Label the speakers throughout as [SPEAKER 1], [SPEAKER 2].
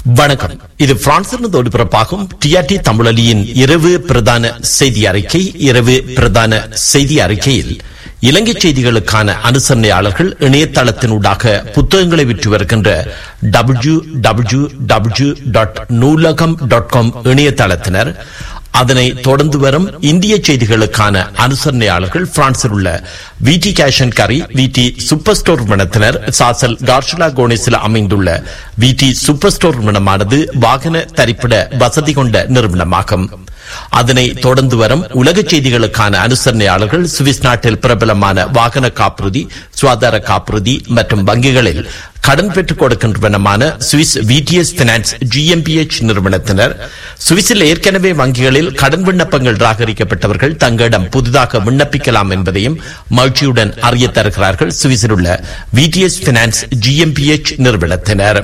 [SPEAKER 1] வணக்கம் இது பிரான்சிலிருந்து ஒளிபரப்பாகும் டிஆர்டி தமிழொலியின் இரவு பிரதான செய்தி அறிக்கை இரவு பிரதான செய்தி அறிக்கையில் இலங்கை செய்திகளுக்கான அனுசரணையாளர்கள் இணையதளத்தினூடாக புத்தகங்களை விற்று வருகின்ற W W W dot Noolaham dot com இணையதளத்தினர் அதனை தொடர்ந்து வரும் இந்திய செய்திகளுக்கான அனுசரணையாளர்கள் பிரான்சில் உள்ள விடி கேஷன் கரி விடி சூப்பர் ஸ்டோர் நிறுவனத்தினர் சாசல் கார்ஷலா கோனிஸில் அமைந்துள்ள விடி சூப்பர் ஸ்டோர் நிறுவனமானது வாகன தரிப்பிட வசதி கொண்ட நிறுவனமாகும் அதனை தொடர்ந்து வரும் உலக செய்திகளுக்கான அனுசரணையாளர்கள் சுவிஸ் நாட்டில் பிரபலமான வாகன காப்புறுதி சுகாதார காப்புறுதி மற்றும் வங்கிகளில் கடன் பெற்றுக் கொடுக்கின்றவனமான சுவிஸ் விடிஎஸ் பினான்ஸ் ஜிஎம்பிஎச் நிறுவனத்தினர் சுவிஸில் ஏற்கனவே வங்கிகளில் கடன் விண்ணப்பங்கள் ராகரிக்கப்பட்டவர்கள் தங்களிடம் புதிதாக விண்ணப்பிக்கலாம் என்பதையும் மகிழ்ச்சியுடன் அறிய தருகிறார்கள் சுவிஸில் உள்ள விடிஎஸ் பினான்ஸ் ஜிஎம்பிஎச் நிறுவனத்தினர்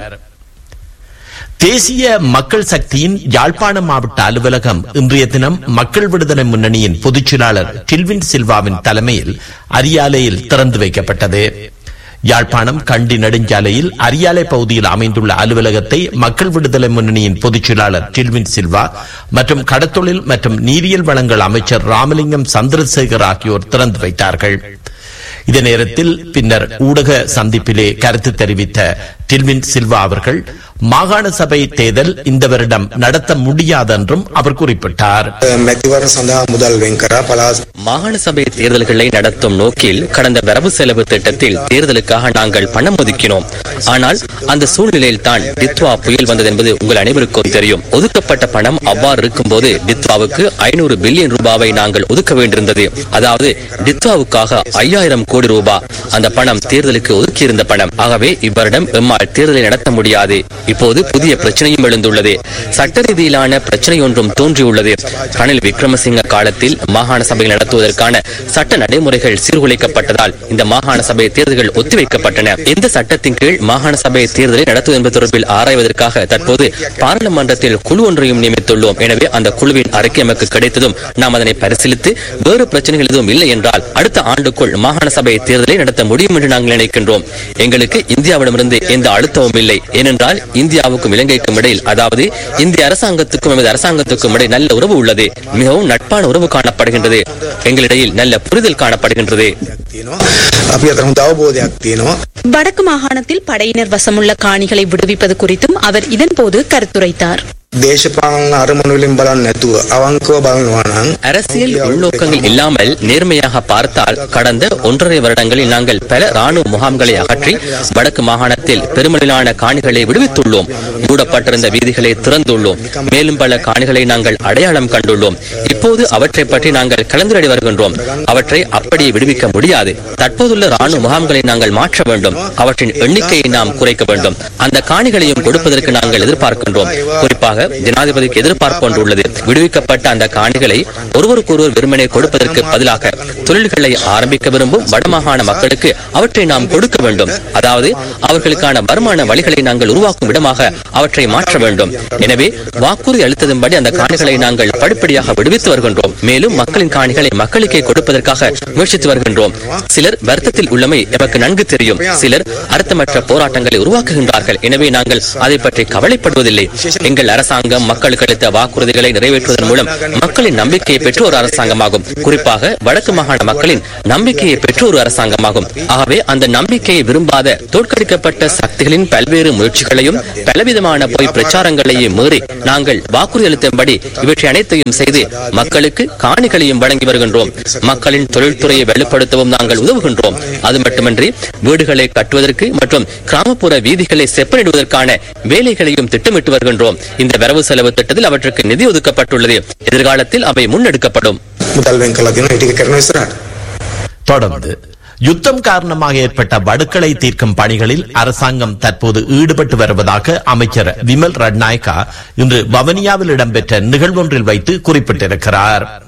[SPEAKER 1] தேசிய மக்கள் சக்தியின் யாழ்ப்பாணம் மாவட்ட அலுவலகம் இன்றைய தினம் மக்கள் விடுதலை முன்னணியின் பொதுச் செயலாளர் டில்வின் சில்வாவின் தலைமையில் அரியாலையில் திறந்து வைக்கப்பட்டது யாழ்ப்பாணம் கண்டி நெடுஞ்சாலையில் அரியாலை பகுதியில் அமைந்துள்ள அலுவலகத்தை மக்கள் விடுதலை முன்னணியின் பொதுச் செயலாளர் டில்வின் சில்வா மற்றும் கடத்தொழில் மற்றும் நீரியல் வளங்கள் அமைச்சர் ராமலிங்கம் சந்திரசேகர் ஆகியோர் திறந்து வைத்தார்கள் இதே நேரத்தில் பின்னர் ஊடக சந்திப்பிலே கருத்து தெரிவித்த டில்வின் சில்வா அவர்கள் மாகாண சபை தேர்தல் இந்த வருடம் நடத்த முடியாது என்றும் அவர் குறிப்பிட்டார்
[SPEAKER 2] මැතිවරණ සඳහා මුදල් වෙන් කරා පලාස්
[SPEAKER 3] மாகாண சபை தேர்தல்களை நடத்தும் நோக்கில் கடந்த வரவு செலவு திட்டத்தில் தேர்தலுக்காக நாங்கள் பணம் ஒதுக்கினோம் ஆனால் அந்த சூழ்நிலையில் தான் டித்வா புயல் வந்தது என்பது உங்கள் அனைவருக்கும் தெரியும் ஒதுக்கப்பட்ட பணம் அவ்வாறு இருக்கும்போது டித்வாவுக்கு ஐநூறு பில்லியன் ரூபாவை நாங்கள் ஒதுக்க வேண்டியிருந்தது அதாவது டித்வாவுக்காக ஐயாயிரம் கோடி ரூபாய் அந்த பணம் தேர்தலுக்கு ஒதுக்கியிருந்த பணம் ஆகவே இவ்வருடம் எம்மால் தேர்தலை நடத்த முடியாது இப்போது புதிய பிரச்சனையும் எழுந்துள்ளது சட்ட ரீதியிலான பிரச்சனை ஒன்றும் தோன்றியுள்ளது ரணில் விக்ரமசிங்க காலத்தில் மாகாண சபை நடத்துவதற்கான சட்ட நடைமுறைகள் சீர்குலைக்கப்பட்டதால் இந்த மாகாண சபை தேர்தல்கள் ஒத்திவைக்கப்பட்டன இந்த சட்டத்தின் கீழ் மாகாண சபை தேர்தலை நடத்துவது என்பது தொடர்பில் ஆராய்வதற்காக தற்போது பாராளுமன்றத்தில் குழு ஒன்றையும் நியமித்துள்ளோம் எனவே அந்த குழுவின் அறிக்கை நமக்கு கிடைத்ததும் நாம் அதனை பரிசீலித்து வேறு பிரச்சனைகள் எதுவும் இல்லை என்றால் அடுத்த ஆண்டுக்குள் மாகாண சபை தேர்தலை நடத்த முடியும் என்று நாங்கள் நினைக்கின்றோம் எங்களுக்கு இந்தியாவிடமிருந்து எந்த அழுத்தமும் இல்லை ஏனென்றால் இந்தியாவுக்கும் இலங்கைக்கும் இடையில் அதாவது இந்திய அரசாங்கத்துக்கும் எமது அரசாங்கத்துக்கும் இடையே நல்ல உறவு உள்ளது மிகவும் நட்பான உறவு காணப்படுகின்றது எங்களிடையில் நல்ல புரிதல் காணப்படுகின்றது
[SPEAKER 2] තියෙනවා අපි අතර හොඳ අවබෝධයක් තියෙනවා
[SPEAKER 4] வடக்கு மாகாணத்தில் படையினர் வசமுள்ள காணிகளை விடுவிப்பது குறித்தும் அவர் இதன்போது கருத்துரைத்தார்
[SPEAKER 2] දේශපාලන අරමුණු වලින් බලන්නේ නැතුව අවංකව බලනවා නම්
[SPEAKER 3] அரசியல் உள்நோக்கங்கள் இல்லாமல் நேர்மையாக பார்த்தால் கடந்த ஒன்றரை வருடங்களில் நாங்கள் பல ராணுவ முகாம்களை அகற்றி வடக்கு மாகாணத்தில் பெருமளவிலான காணிகளை விடுவித்துள்ளோம் மூடப்பட்டிருந்த வீதிகளை திறந்துள்ளோம் மேலும் பல காணிகளை நாங்கள் அடையாளம் கண்டுள்ளோம் இப்போது அவற்றை பற்றி நாங்கள் கலந்துரையாடி வருகின்றோம் அவற்றை அப்படியே விடுவிக்க முடியாது தற்போதுள்ள ராணுவ முகாம்களை நாங்கள் மாற்ற வேண்டும் அவற்றின் எண்ணிக்கையை நாம் குறைக்க வேண்டும் அந்த காணிகளையும் கொடுப்பதற்கு நாங்கள் எதிர்பார்க்கின்றோம் குறிப்பாக ஜனாதிபதிக்கு எதிர்பார்ப்பு ஒன்று உள்ளது விடுவிக்கப்பட்ட அந்த காணிகளை ஒருவருக்கொருவர் வெறுமனே கொடுப்பதற்கு பதிலாக தொழில்களை ஆரம்பிக்க விரும்பும் வடமாகாண மக்களுக்கு அவற்றை நாம் கொடுக்க வேண்டும் அதாவது அவர்களுக்கான வருமான வழிகளை நாங்கள் உருவாக்கும் விடமாக அவற்றை மாற்ற வேண்டும் எனவே வாக்குறுதி அளித்ததும்படி அந்த காணிகளை நாங்கள் படிப்படியாக விடுவித்து வருகின்றோம் மேலும் மக்களின் காணிகளை மக்களுக்கே கொடுப்பதற்காக முயற்சித்து வருகின்றோம் சிலர் வருத்தத்தில் உள்ளமை எமக்கு நன்கு தெரியும் சிலர் அர்த்தமற்ற போராட்டங்களை உருவாக்குகின்றார்கள் எனவே நாங்கள் அதை பற்றி கவலைப்படுவதில்லை எங்கள் அரசாங்கம் மக்களுக்கு அளித்த வாக்குறுதிகளை நிறைவேற்றுவதன் மூலம் மக்களின் நம்பிக்கையை பெற்ற ஒரு அரசாங்கமாகும் குறிப்பாக வடக்கு மாகாண மக்களின் நம்பிக்கையை பெற்ற ஒரு அரசாங்கமாகும் ஆகவே அந்த நம்பிக்கையை விரும்பாத தோற்கடிக்கப்பட்ட சக்திகளின் பல்வேறு முயற்சிகளையும் பலவிதமான பொய் பிரச்சாரங்களையும் மீறி நாங்கள் வாக்குறுதி அளித்தபடி இவற்றை அனைத்தையும் செய்து மக்களுக்கு காணிகளையும் வழங்கி வருகின்றோம் மக்களின் தொழில்துறையை வலுப்படுத்தவும் நாங்கள் உதவுகின்றோம் அது மட்டுமின்றி வீடுகளை கட்டுவதற்கு மற்றும் கிராமப்புற வீதிகளை செப்பனிடுவதற்கான வேலைகளையும் திட்டமிட்டு வருகின்றோம் இந்த வரவு செலவு திட்டத்தில் அவற்றுக்கு நிதி ஒதுக்கப்பட்டுள்ளது எதிர்காலத்தில் அவை முன்னெடுக்கப்படும்
[SPEAKER 2] මුදල් වෙන් කළා තියෙනවා ඒ ටික කරන ඉස්සරහට
[SPEAKER 1] தொடர்ந்து யுத்தம் காரணமாக ஏற்பட்ட வடுக்களை தீர்க்கும் பணிகளில் அரசாங்கம் தற்போது ஈடுபட்டு வருவதாக அமைச்சர் விமல் ரட்நாயக்கா இன்று வவனியாவில் இடம்பெற்ற நிகழ்வொன்றில் வைத்து குறிப்பிட்டிருக்கிறார்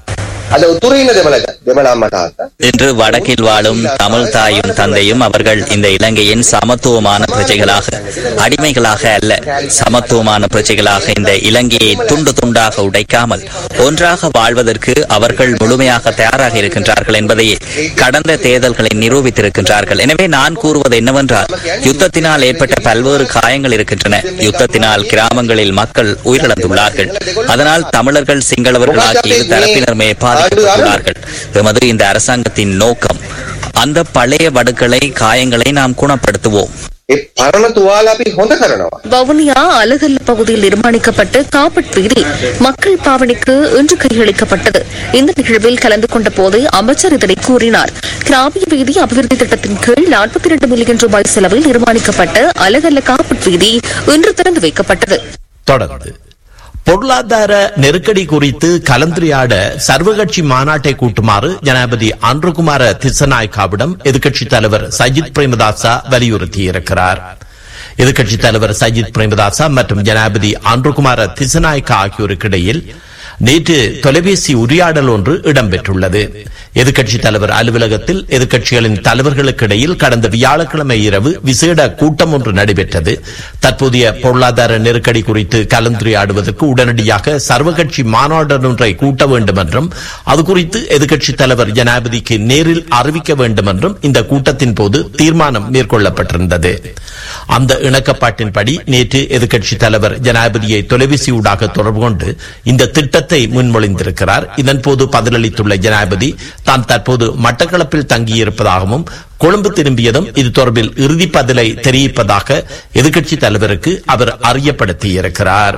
[SPEAKER 5] අද උතුරේ ඉන්න දෙමළ දෙමළ අම්මා තාත්තා
[SPEAKER 3] இன்று வடக்கில் வாழும் தமிழ் தாயும் தந்தையும் அவர்கள் இந்த இலங்கையின் சமத்துவமான பிரஜைகளாக அடிமைகளாக அல்ல சமத்துவமான பிரஜைகளாக இந்த இலங்கையை துண்டு துண்டாக உடைக்காமல் ஒன்றாக வாழ்வதற்கு அவர்கள் முழுமையாக தயாராக இருக்கின்றார்கள் என்பதையே கடந்த தேர்தல்களை நிரூபித்திருக்கின்றார்கள் எனவே நான் கூறுவது என்னவென்றால் யுத்தத்தினால் ஏற்பட்ட பல்வேறு காயங்கள் இருக்கின்றன யுத்தத்தினால் கிராமங்களில் மக்கள் உயிரிழந்துள்ளார்கள் அதனால் தமிழர்கள் சிங்களவர்கள் ஆகிய இரு தரப்பினருமே பாதிக்கப்பட்டுள்ளார்கள் எமது இந்த அரசாங்கத்தின் நோக்கம் அந்த பழைய வடுக்களை காயங்களை நாம் குணப்படுத்துவோம்
[SPEAKER 5] ඒ පරණ තුවාල අපි හොඳ කරනවා
[SPEAKER 6] வவுனியா அலகல்ல பகுதியில் நிர்மாணிக்கப்பட்ட காப்பட் வீதி மக்கள் பாவனைக்கு இன்று கையளிக்கப்பட்டது இந்த நிகழ்வில் கலந்து கொண்ட போது அமைச்சர் இதனை கூறினார் கிராமிய வீதி அபிவிருத்தி திட்டத்தின் கீழ் நாற்பத்தி இரண்டு மில்லியன் ரூபாய் செலவில் நிர்மாணிக்கப்பட்ட அலகல்ல காப்பட் வீதி இன்று திறந்து வைக்கப்பட்டது
[SPEAKER 1] தொடர்ந்து பொருளாதார நெருக்கடி குறித்து கலந்துரையாட சர்வகட்சி மாநாட்டை கூட்டுமாறு ஜனாதிபதி அன்ருகுமார திசநாயக்காவிடம் எதிர்க்கட்சித் தலைவர் சஜித் பிரேமதாசா வலியுறுத்தியிருக்கிறார் எதிர்க்கட்சித் தலைவர் சஜித் பிரேமதாசா மற்றும் ஜனாதிபதி அன்ருகுமார திசநாயக்கா ஆகியோருக்கு இடையில் நேற்று தொலைபேசி உரையாடல் ஒன்று இடம்பெற்றுள்ளது எதிர்க்கட்சித் தலைவர் அலுவலகத்தில் எதிர்க்கட்சிகளின் தலைவர்களுக்கு இடையில் கடந்த வியாழக்கிழமை இரவு விசேட கூட்டம் ஒன்று நடைபெற்றது தற்போதைய பொருளாதார நெருக்கடி குறித்து கலந்துரையாடுவதற்கு உடனடியாக சர்வகட்சி மாநாடு ஒன்றை கூட்ட வேண்டும் என்றும் அது குறித்து எதிர்க்கட்சித் தலைவர் ஜனாதிபதிக்கு நேரில் அறிவிக்க வேண்டும் என்றும் இந்த கூட்டத்தின் போது தீர்மானம் மேற்கொள்ளப்பட்டிருந்தது அந்த இணக்கப்பாட்டின்படி நேற்று எதிர்க்கட்சித் தலைவர் ஜனாதிபதியை தொலைபேசியூடாக தொடர்பு கொண்டு இந்த திட்டத்தை முன்மொழிந்திருக்கிறார் இதன்போது பதிலளித்துள்ள ஜனாதிபதி தான் தற்போது மட்டக்களப்பில் தங்கியிருப்பதாகவும் கொழும்பு திரும்பியதும் இது தொடர்பில் இறுதி பதிலை தெரிவிப்பதாக எதிர்க்கட்சித் தலைவருக்கு அவர் அறியப்படுத்தியிருக்கிறார்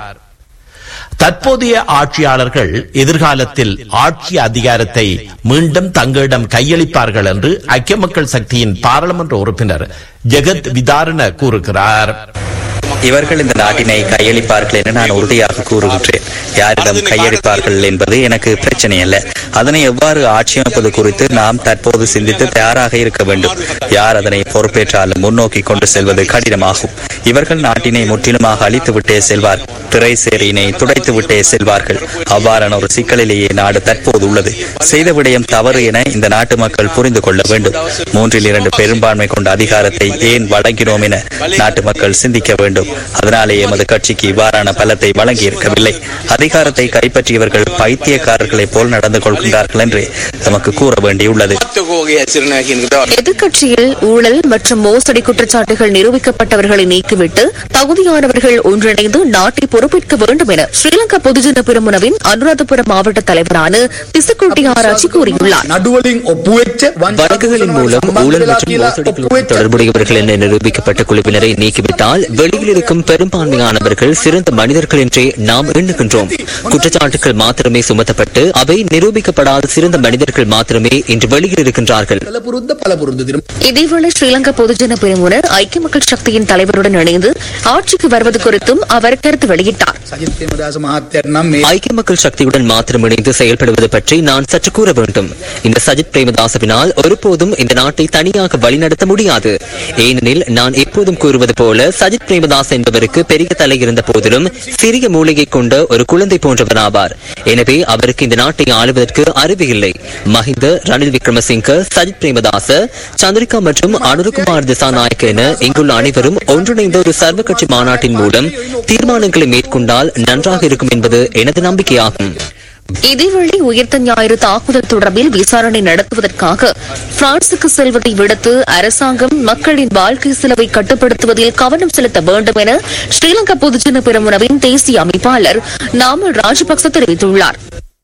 [SPEAKER 1] தற்போதைய ஆட்சியாளர்கள் எதிர்காலத்தில் ஆட்சி அதிகாரத்தை மீண்டும் தங்களிடம் கையளிப்பார்கள் என்று ஐக்கிய மக்கள் சக்தியின் பாராளுமன்ற உறுப்பினர் ஜெகத் விதாரண கூறுகிறார்
[SPEAKER 3] இவர்கள் இந்த நாட்டினை கையளிப்பார்கள் என நான் உறுதியாக கூறுகின்றேன் யாரிடம் கையளிப்பார்கள் என்பது எனக்கு பிரச்சனை அல்ல அதனை எவ்வாறு ஆட்சியமைப்பது குறித்து நாம் தற்போது சிந்தித்து தயாராக இருக்க வேண்டும் யார் அதனை பொறுப்பேற்றாலும் முன்னோக்கி கொண்டு செல்வது கடினமாகும் இவர்கள் நாட்டினை முற்றிலுமாக அழித்துவிட்டே செல்வார் திரை சேரியினை துடைத்து விட்டே செல்வார்கள் அவ்வாறான ஒரு சிக்கலிலேயே நாடு தற்போது உள்ளது செய்த விடயம் தவறு என இந்த நாட்டு மக்கள் புரிந்து கொள்ள வேண்டும் மூன்றில் இரண்டு பெரும்பான்மை கொண்ட அதிகாரத்தை ஏன் வழங்கினோம் என நாட்டு மக்கள் சிந்திக்க வேண்டும் அதனாலே எமது கட்சிக்கு இவ்வாறான பலத்தை வழங்கி இருக்கவில்லை அதிகாரத்தை கைப்பற்றியவர்கள் பைத்தியக்காரர்களைப் போல் நடந்து கொள்கின்றார்கள் என்று நமக்கு கூற வேண்டியுள்ளது
[SPEAKER 6] எதிர்க்கட்சியில் ஊழல் மற்றும் மோசடி குற்றச்சாட்டுகள் நிரூபிக்கப்பட்டவர்களை நீக்கிவிட்டு தகுதியானவர்கள் ஒன்றிணைந்து நாட்டை பொறுப்பேற்க வேண்டும் என ஸ்ரீலங்கா பொதுஜன பெருமுனவின் அனுராதபுரம் மாவட்ட தலைவரான திசுக்குட்டி ஆராய்ச்சி கூறியுள்ளார்
[SPEAKER 7] නඩුවලින් ඔප්පුවෙච්ච
[SPEAKER 3] வழக்குகளின் மூலம் ஊழல் மற்றும் மோசடிகளுடன் தொடர்புடையவர்கள் என நிரூபிக்கப்பட்ட குழுவினரை நீக்கிவிட்டால் வெளியில் இருக்கும் பெரும்பான்மையானவர்கள் சிறந்த மனிதர்கள் என்றே நாம் எண்ணுகின்றோம் குற்றச்சாட்டுகள் மாத்திரமே சுமத்தப்பட்டு அவை நிரூபிக்கப்படாத சிறந்த மனிதர்கள் மாத்திரமே இன்று வெளியில் இருக்கின்றார்கள்
[SPEAKER 7] පලපුරුද්ද පලපුරුද්ද දින
[SPEAKER 6] இதேவேளை ஸ்ரீலங்கா பொதுஜன பெருமுன ஐக்கிய மக்கள் சக்தியின் தலைவருடன் இணைந்து ஆட்சிக்கு வருவது குறித்தும் அவர் கருத்து வெளியிட்டார்
[SPEAKER 7] සජිත් ප්‍රේමදාස මහත්තයට නම් මේ
[SPEAKER 3] ஐக்கிய மக்கள் சக்தியுடன் மாத்திரம் இணைந்து செயல்படுவது பற்றி நான் சற்று கூற வேண்டும் இந்த சஜித் பிரேமதாசவினால் ஒருபோதும் இந்த நாட்டை தனியாக வழிநடத்த முடியாது ஏனெனில் நான் எப்போதும் கூறுவது போல சஜித் பிரேமதாஸ் என்பவருக்கு பெரிய தலை இருந்த போதிலும் சிறிய மூளையை கொண்ட ஒரு குழந்தை போன்றவர் ஆவார் எனவே அவருக்கு இந்த நாட்டை ஆளுவதற்கு அறிவு இல்லை மஹிந்த ரணில் விக்ரமசிங்க சஜித் பிரேமதாச சந்திரிகா மற்றும் அனுருகுமார் திசாநாயக்க என இங்குள்ள அனைவரும் ஒன்றிணைந்த ஒரு சர்வ கட்சி மாநாட்டின் மூலம் தீர்மானங்களை மேற்கொண்டால் நன்றாக இருக்கும் என்பது எனது நம்பிக்கையாகும்
[SPEAKER 6] இதேவேளை உயிர்த்த ஞாயிறு தாக்குதல் தொடர்பில் விசாரணை நடத்துவதற்காக பிரான்சுக்கு செல்வதை விடுத்து அரசாங்கம் மக்களின் வாழ்க்கை செலவை கட்டுப்படுத்துவதில் கவனம் செலுத்த வேண்டும் என ஸ்ரீலங்கா பொதுஜன பெருமுனவின் தேசிய அமைப்பாளர் நாமல் ராஜபக்ச தெரிவித்துள்ளார்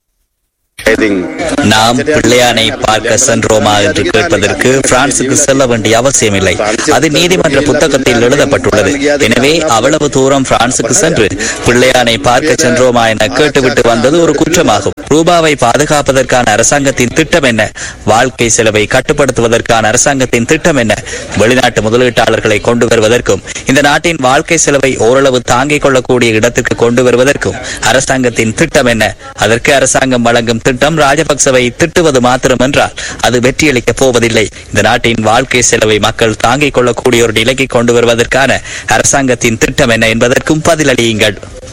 [SPEAKER 3] நாம் பிள்ளையானை பார்க்க சென்றோமா என்று கேட்பதற்கு பிரான்சுக்கு செல்ல வேண்டிய அவசியமில்லை அது நீதிமன்ற புத்தகத்தில் எழுதப்பட்டுள்ளது எனவே அவ்வளவு தூரம் பிரான்சுக்கு சென்று பிள்ளையானை பார்க்க சென்றோமா என கேட்டுவிட்டு வந்தது ஒரு குற்றமாகும் ரூபாவை பாதுகாப்பதற்கான அரசாங்கத்தின் திட்டம் என்ன வாழ்க்கை செலவை கட்டுப்படுத்துவதற்கான அரசாங்கத்தின் திட்டம் என்ன வெளிநாட்டு முதலீட்டாளர்களை கொண்டு வருவதற்கும் இந்த நாட்டின் வாழ்க்கை செலவை ஓரளவு தாங்கிக் கொள்ளக்கூடிய இடத்திற்கு கொண்டு வருவதற்கும் அரசாங்கத்தின் திட்டம் என்ன அதற்கு அரசாங்கம் வழங்கும் திட்டம் ராஜபக்சவை திட்டுவது மாத்திரம் என்றால் அது வெற்றியளிக்கப் போவதில்லை இந்த நாட்டின் வாழ்க்கை செலவை மக்கள் தாங்கிக் கொள்ளக்கூடிய ஒரு நிலைக்கு கொண்டு வருவதற்கான அரசாங்கத்தின் திட்டம் என்ன என்பதற்கும் பதிலளியுங்கள்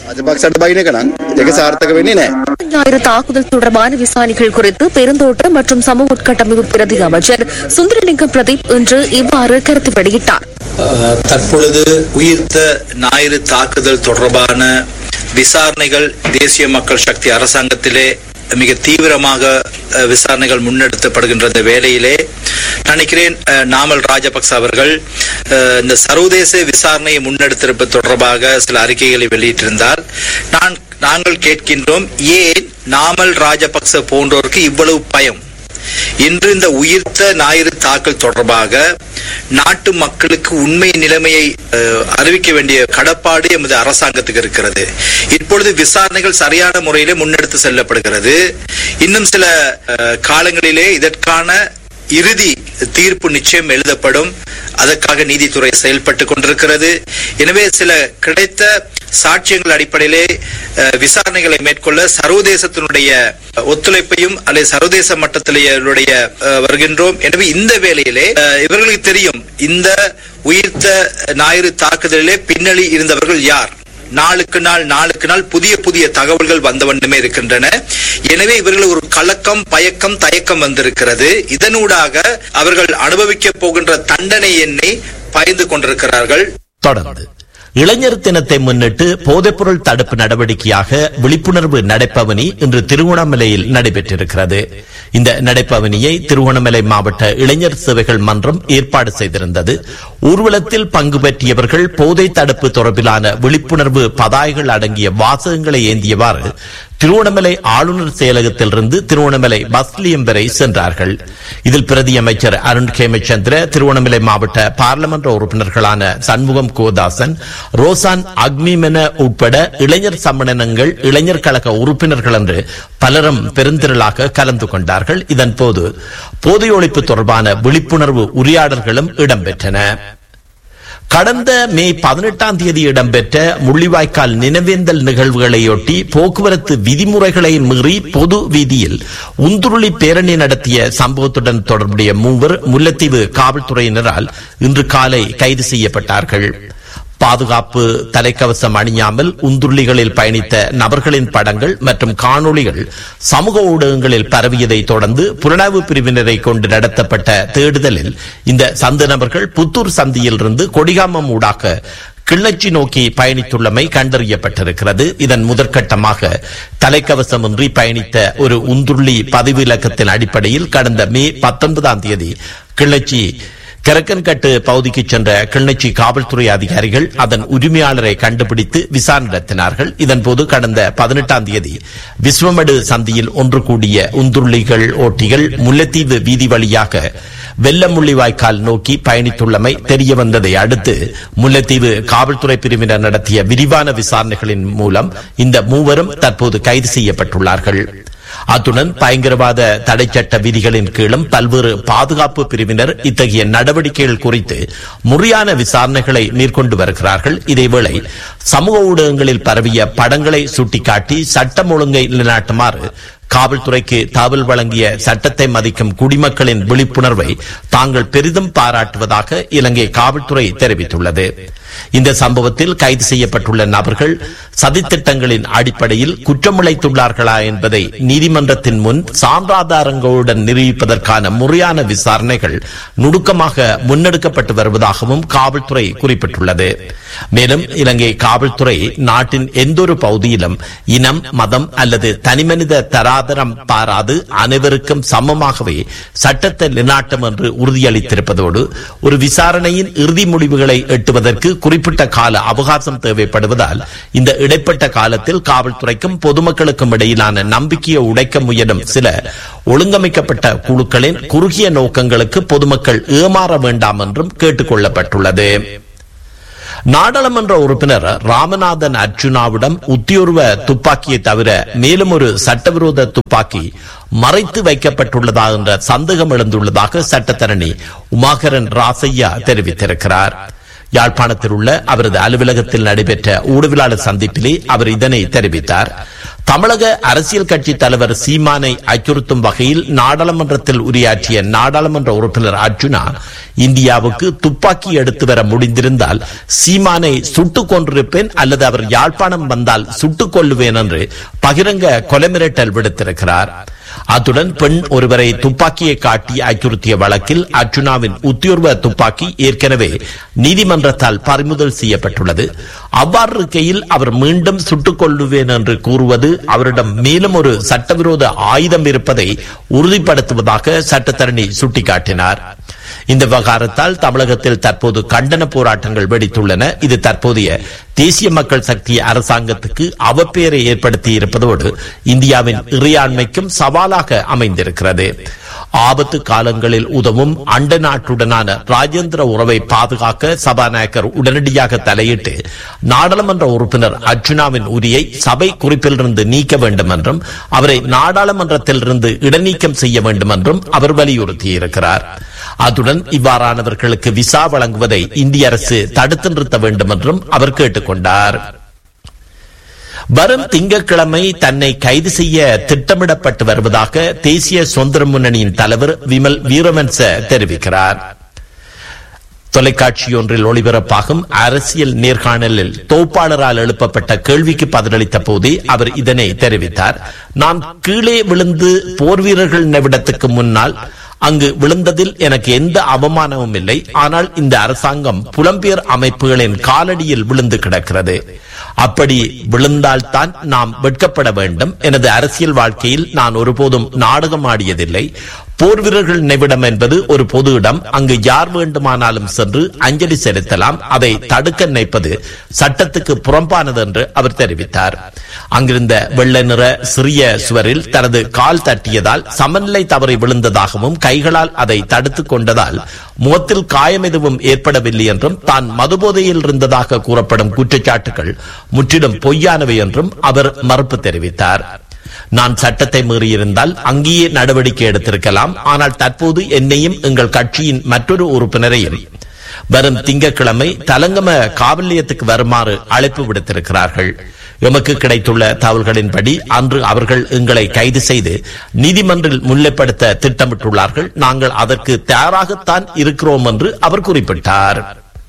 [SPEAKER 8] රජපක්ෂට බයින එක නම් ඒක සාර්ථක වෙන්නේ නැහැ.
[SPEAKER 6] ஞாயிறு தாக்குதல் தொடர்பான விசாரணைகள் குறித்து பெருந்தோட்ட மற்றும் சமூக உட்கட்டமைப்பு பிரதி அமைச்சர் சுந்தரலிங்கம் பிரதீப் இன்று இவ்வாறு கருத்து வெளியிட்டார்
[SPEAKER 9] அஹ், தற்பொழுது உயிர்த்த ஞாயிறு தாக்குதல் தொடர்பான விசாரணைகள் தேசிய மக்கள் சக்தி அரசாங்கத்திலே மிக தீவிரமாக அஹ், விசாரணைகள் முன்னெடுக்கப்படுகின்ற இந்த வேளையிலே நினைக்கிறேன் அஹ், நாமல் ராஜபக்ச அவர்கள் அஹ், இந்த சர்வதேச விசாரணையை முன்னெடுத்திருப்பது தொடர்பாக சில அறிக்கைகளை வெளியிட்டிருந்தால் நான் நாங்கள் கேட்கின்றோம் ஏன் நாமல் ராஜபக்ச போன்றோருக்கு இவ்வளவு பயம் இன்று இந்த உயிர்த்த ஞாயிறு தாக்கல் தொடர்பாக நாட்டு மக்களுக்கு உண்மை நிலைமையை அஹ், அறிவிக்க வேண்டிய கடப்பாடு எமது அரசாங்கத்துக்கு இருக்கிறது இப்பொழுது விசாரணைகள் சரியான முறையிலே முன்னெடுத்து செல்லப்படுகிறது இன்னும் சில அஹ், காலங்களிலே இதற்கான இறுதி தீர்ப்பு நிச்சயம் எழுதப்படும் அதற்காக நீதித்துறை செயல்பட்டு கொண்டிருக்கிறது எனவே சில கிடைத்த சாட்சியங்கள் அடிப்படையிலே அஹ், விசாரணைகளை மேற்கொள்ள சர்வதேசத்தினுடைய ஒத்துழைப்பையும் அல்லது சர்வதேச மட்டத்திலேயே இவருடைய, அஹ், வருகின்றோம் எனவே இந்த வேளையிலே அஹ், இவர்களுக்கு தெரியும் இந்த உயிர்த்த ஞாயிறு தாக்குதலிலே பின்னணி இருந்தவர்கள் யார் நாளுக்கு நாள் நாளுக்கு நாள் புதிய புதிய தகவல்கள் வந்த வண்ணமே இருக்கின்றன எனவே இவர்கள் ஒரு கலக்கம் பயக்கம் தயக்கம் வந்திருக்கிறது இதனூடாக அவர்கள் அனுபவிக்க போகின்ற தண்டனை எண்ணை பயந்து கொண்டிருக்கிறார்கள்
[SPEAKER 1] தொடர்ந்து இளைஞர் தினத்தை முன்னிட்டு போதைப்பொருள் தடுப்பு நடவடிக்கையாக விழிப்புணர்வு நடைப்பவனி இன்று திருவண்ணாமலையில் நடைபெற்றிருக்கிறது இந்த நடைப்பவனியை திருவண்ணாமலை மாவட்ட இளைஞர் சேவைகள் மன்றம் ஏற்பாடு செய்திருந்தது ஊர்வலத்தில் பங்கு பெற்றியவர்கள் போதை தடுப்பு தொடர்பிலான விழிப்புணர்வு பதாகைகள் அடங்கிய வாசகங்களை ஏந்தியவாறு திருவண்ணாமலை ஆளுநர் செயலகத்திலிருந்து திருவண்ணாமலை பஸ் நிலையம் வரை சென்றார்கள் இதில் பிரதி அமைச்சர் அருண் கேமச்சந்திர திருவண்ணாமலை மாவட்ட பாராளுமன்ற உறுப்பினர்களான சண்முகம் கோதாசன் ரோசான் அக்மிமென உட்பட இளைஞர் சம்மேளனங்கள் இளைஞர் கழக உறுப்பினர்கள் என்று பலரும் பெருந்திரளாக கலந்து கொண்டார்கள் இதன்போது போதை ஒழிப்பு தொடர்பான விழிப்புணர்வு உரையாடல்களும் இடம்பெற்றன கடந்த மே பதினெட்டாம் தேதி இடம்பெற்ற முள்ளிவாய்க்கால் நினைவேந்தல் நிகழ்வுகளையொட்டி போக்குவரத்து விதிமுறைகளை மீறி பொது வீதியில் உந்துருளி பேரணி நடத்திய சம்பவத்துடன் தொடர்புடைய மூவர் முல்லைத்தீவு காவல்துறையினரால் இன்று காலை கைது செய்யப்பட்டார்கள் பாதுகாப்பு தலைக்கவசம் அணியாமல் உந்துருளிகளில் பயணித்த நபர்களின் படங்கள் மற்றும் காணொளிகள் சமூக ஊடகங்களில் பரவியதை தொடர்ந்து புலனாய்வு பிரிவினரை கொண்டு நடத்தப்பட்ட தேடுதலில் இந்த சந்து நபர்கள் புத்தூர் சந்தியிலிருந்து கொடிகாமம் ஊடாக கிள்ளச்சி நோக்கி பயணித்துள்ளமை கண்டறியப்பட்டிருக்கிறது இதன் முதற்கட்டமாக தலைக்கவசமின்றி பயணித்த ஒரு உந்துருளி பதிவு இலக்கத்தின் அடிப்படையில் கடந்த மே பத்தொன்பதாம் தேதி கிள்ளச்சி கரக்கன்கட்டு பகுதிக்கு சென்ற கிளிநொச்சி காவல்துறை அதிகாரிகள் அதன் உரிமையாளரை கண்டுபிடித்து விசாரணை நடத்தினார்கள் இதன்போது கடந்த பதினெட்டாம் தேதி விஸ்வமடு சந்தியில் ஒன்று கூடிய உந்துருளிகள் ஓட்டிகள் முல்லைத்தீவு வீதி வழியாக வெள்ளமுள்ளிவாய்க்கால் நோக்கி பயணித்துள்ளமை தெரிய வந்ததை அடுத்து முல்லைத்தீவு காவல்துறை பிரிவினர் நடத்திய விரிவான விசாரணைகளின் மூலம் இந்த மூவரும் தற்போது கைது செய்யப்பட்டுள்ளார்கள் அத்துடன் பயங்கரவாத தடை சட்ட விதிகளின் கீழும் பல்வேறு பாதுகாப்பு பிரிவினர் இத்தகைய நடவடிக்கைகள் குறித்து முறையான விசாரணைகளை மேற்கொண்டு வருகிறார்கள் இதேவேளை சமூக ஊடகங்களில் பரவிய படங்களை சுட்டிக்காட்டி சட்டம் ஒழுங்கை நிலைநாட்டுமாறு காவல்துறைக்கு தகவல் வழங்கிய சட்டத்தை மதிக்கும் குடிமக்களின் விழிப்புணர்வை தாங்கள் பெரிதும் பாராட்டுவதாக இலங்கை காவல்துறை தெரிவித்துள்ளது இந்த சம்பவத்தில் கைது செய்யப்பட்டுள்ள நபர்கள் சதித்திட்டங்களின் அடிப்படையில் குற்றமிழைத்துள்ளார்களா என்பதை நீதிமன்றத்தின் முன் சான்றாதாரங்களுடன் நிரூபிப்பதற்கான முறையான விசாரணைகள் நுணுக்கமாக முன்னெடுக்கப்பட்டு வருவதாகவும் காவல்துறை குறிப்பிட்டுள்ளது மேலும் இலங்கை காவல்துறை நாட்டின் எந்தொரு பகுதியிலும் இனம் மதம் அல்லது தனிமனித தராதரம் பாராது அனைவருக்கும் சமமாகவே சட்டத்தை நிலைநாட்டும் என்று உறுதியளித்திருப்பதோடு ஒரு விசாரணையின் இறுதி முடிவுகளை எட்டுவதற்கு குறிப்பிட்ட கால அவகாசம் தேவைப்படுவதால் இந்த இடைப்பட்ட காலத்தில் காவல்துறைக்கும் பொதுமக்களுக்கும் இடையிலான நம்பிக்கையை உடைக்க முயலும் சில ஒழுங்கமைக்கப்பட்ட குழுக்களின் குறுகிய நோக்கங்களுக்கு பொதுமக்கள் ஏமாற வேண்டாம் என்றும் கேட்டுக் கொள்ளப்பட்டுள்ளது நாடாளுமன்ற உறுப்பினர் ராமநாதன் அர்ஜுனாவிடம் உத்தியோர்வ துப்பாக்கியை தவிர மேலும் ஒரு சட்டவிரோத துப்பாக்கி மறைத்து வைக்கப்பட்டுள்ளதா என்ற சந்தேகம் எழுந்துள்ளதாக சட்டத்தரணி உமாகரன் ராசையா தெரிவித்திருக்கிறார் யாழ்ப்பாணத்தில் உள்ள அவரது அலுவலகத்தில் நடைபெற்ற ஊடகவியலாளர் சந்திப்பிலே அவர் இதனை தெரிவித்தார் தமிழக அரசியல் கட்சி தலைவர் சீமானை அச்சுறுத்தும் வகையில் நாடாளுமன்றத்தில் உரையாற்றிய நாடாளுமன்ற உறுப்பினர் அர்ஜுனா இந்தியாவுக்கு துப்பாக்கி எடுத்து வர முடிந்திருந்தால் சீமானை சுட்டுக் கொண்டிருப்பேன் அல்லது அவர் யாழ்ப்பாணம் வந்தால் சுட்டுக் கொள்ளுவேன் என்று பகிரங்க கொலை மிரட்டல் விடுத்திருக்கிறார் அத்துடன் பெண் ஒருவரை துப்பாக்கியை காட்டி அச்சுறுத்திய வழக்கில் அர்ஜுனாவின் உத்தியோர்வ துப்பாக்கி ஏற்கனவே நீதிமன்றத்தால் பறிமுதல் செய்யப்பட்டுள்ளது அவ்வாறு இருக்கையில் அவர் மீண்டும் சுட்டுக் கொள்ளுவேன் என்று கூறுவது அவரிடம் மேலும் ஒரு சட்டவிரோத ஆயுதம் இருப்பதை உறுதிப்படுத்துவதாக சட்டத்தரணி சுட்டிக்காட்டினார் இந்த விவகாரத்தால் தமிழகத்தில் தற்போது கண்டன போராட்டங்கள் வெடித்துள்ளன இது தற்போதைய தேசிய மக்கள் சக்தி அரசாங்கத்துக்கு அவப்பெயரை ஏற்படுத்தி இருப்பதோடு இந்தியாவின் இறையாண்மைக்கும் சவாலாக அமைந்திருக்கிறது ஆபத்து காலங்களில் உதவும் அண்ட நாட்டுடனான ராஜேந்திர உறவை பாதுகாக்க சபாநாயகர் உடனடியாக தலையிட்டு நாடாளுமன்ற உறுப்பினர் அர்ஜுனாவின் உரியை சபை குறிப்பிலிருந்து நீக்க வேண்டும் என்றும் அவரை நாடாளுமன்றத்திலிருந்து இடைநீக்கம் செய்ய வேண்டும் என்றும் அவர் வலியுறுத்தியிருக்கிறார் அத்துடன் இவ்வாறானவர்களுக்கு விசா வழங்குவதை இந்திய அரசு தடுத்து நிறுத்த வேண்டும் என்றும் அவர் கேட்டுக்கொண்டார் வரும் திங்கட்கிழமை தன்னை கைது செய்ய திட்டமிடப்பட்டு வருவதாக தேசிய சுதந்திர முன்னணியின் தலைவர் விமல் வீரவன்ச தெரிவிக்கிறார் தொலைக்காட்சி ஒன்றில் ஒளிபரப்பாகும் அரசியல் நேர்காணலில் தொகுப்பாளரால் எழுப்பப்பட்ட கேள்விக்கு பதிலளித்த போதே அவர் இதனை தெரிவித்தார் நான் கீழே விழுந்து போர் வீரர்கள் நிமிடத்துக்கு முன்னால் அங்கு விழுந்ததில் எனக்கு எந்த அவமானமும் இல்லை ஆனால் இந்த அரசாங்கம் புலம்பெயர் அமைப்புகளின் காலடியில் விழுந்து கிடக்கிறது அப்படி விழுந்தால்தான் நாம் வெட்கப்பட வேண்டும் எனது அரசியல் வாழ்க்கையில் நான் ஒருபோதும் நாடகம் ஆடியதில்லை போர் வீரர்கள் நினைவிடம் என்பது ஒரு பொது இடம் அங்கு யார் வேண்டுமானாலும் சென்று அஞ்சலி செலுத்தலாம் அதை தடுக்க நினைப்பது சட்டத்துக்கு புறம்பானது என்று அவர் தெரிவித்தார் அங்கிருந்த வெள்ளை நிற சிறிய சுவரில் தனது கால் தட்டியதால் சமநிலை தவறி விழுந்ததாகவும் கைகளால் அதை தடுத்துக் கொண்டதால் முகத்தில் காயம் எதுவும் ஏற்படவில்லை என்றும் தான் மதுபோதையில் இருந்ததாக கூறப்படும் குற்றச்சாட்டுகள் முற்றிலும் பொய்யானவை என்றும் அவர் மறுப்பு தெரிவித்தார் நான் சட்டத்தை மீறியிருந்தால் அங்கேயே நடவடிக்கை எடுத்திருக்கலாம் ஆனால் தற்போது என்னையும் எங்கள் கட்சியின் மற்றொரு உறுப்பினரையும் வரும் திங்கட்கிழமை தலங்கம காவல் நிலையத்துக்கு வருமாறு அழைப்பு விடுத்திருக்கிறார்கள் எமக்கு கிடைத்துள்ள தகவல்களின்படி அன்று அவர்கள் எங்களை கைது செய்து நீதிமன்றில் முன்னிலைப்படுத்த திட்டமிட்டுள்ளார்கள் நாங்கள் அதற்கு தயாராகத்தான் இருக்கிறோம் என்று அவர் குறிப்பிட்டார்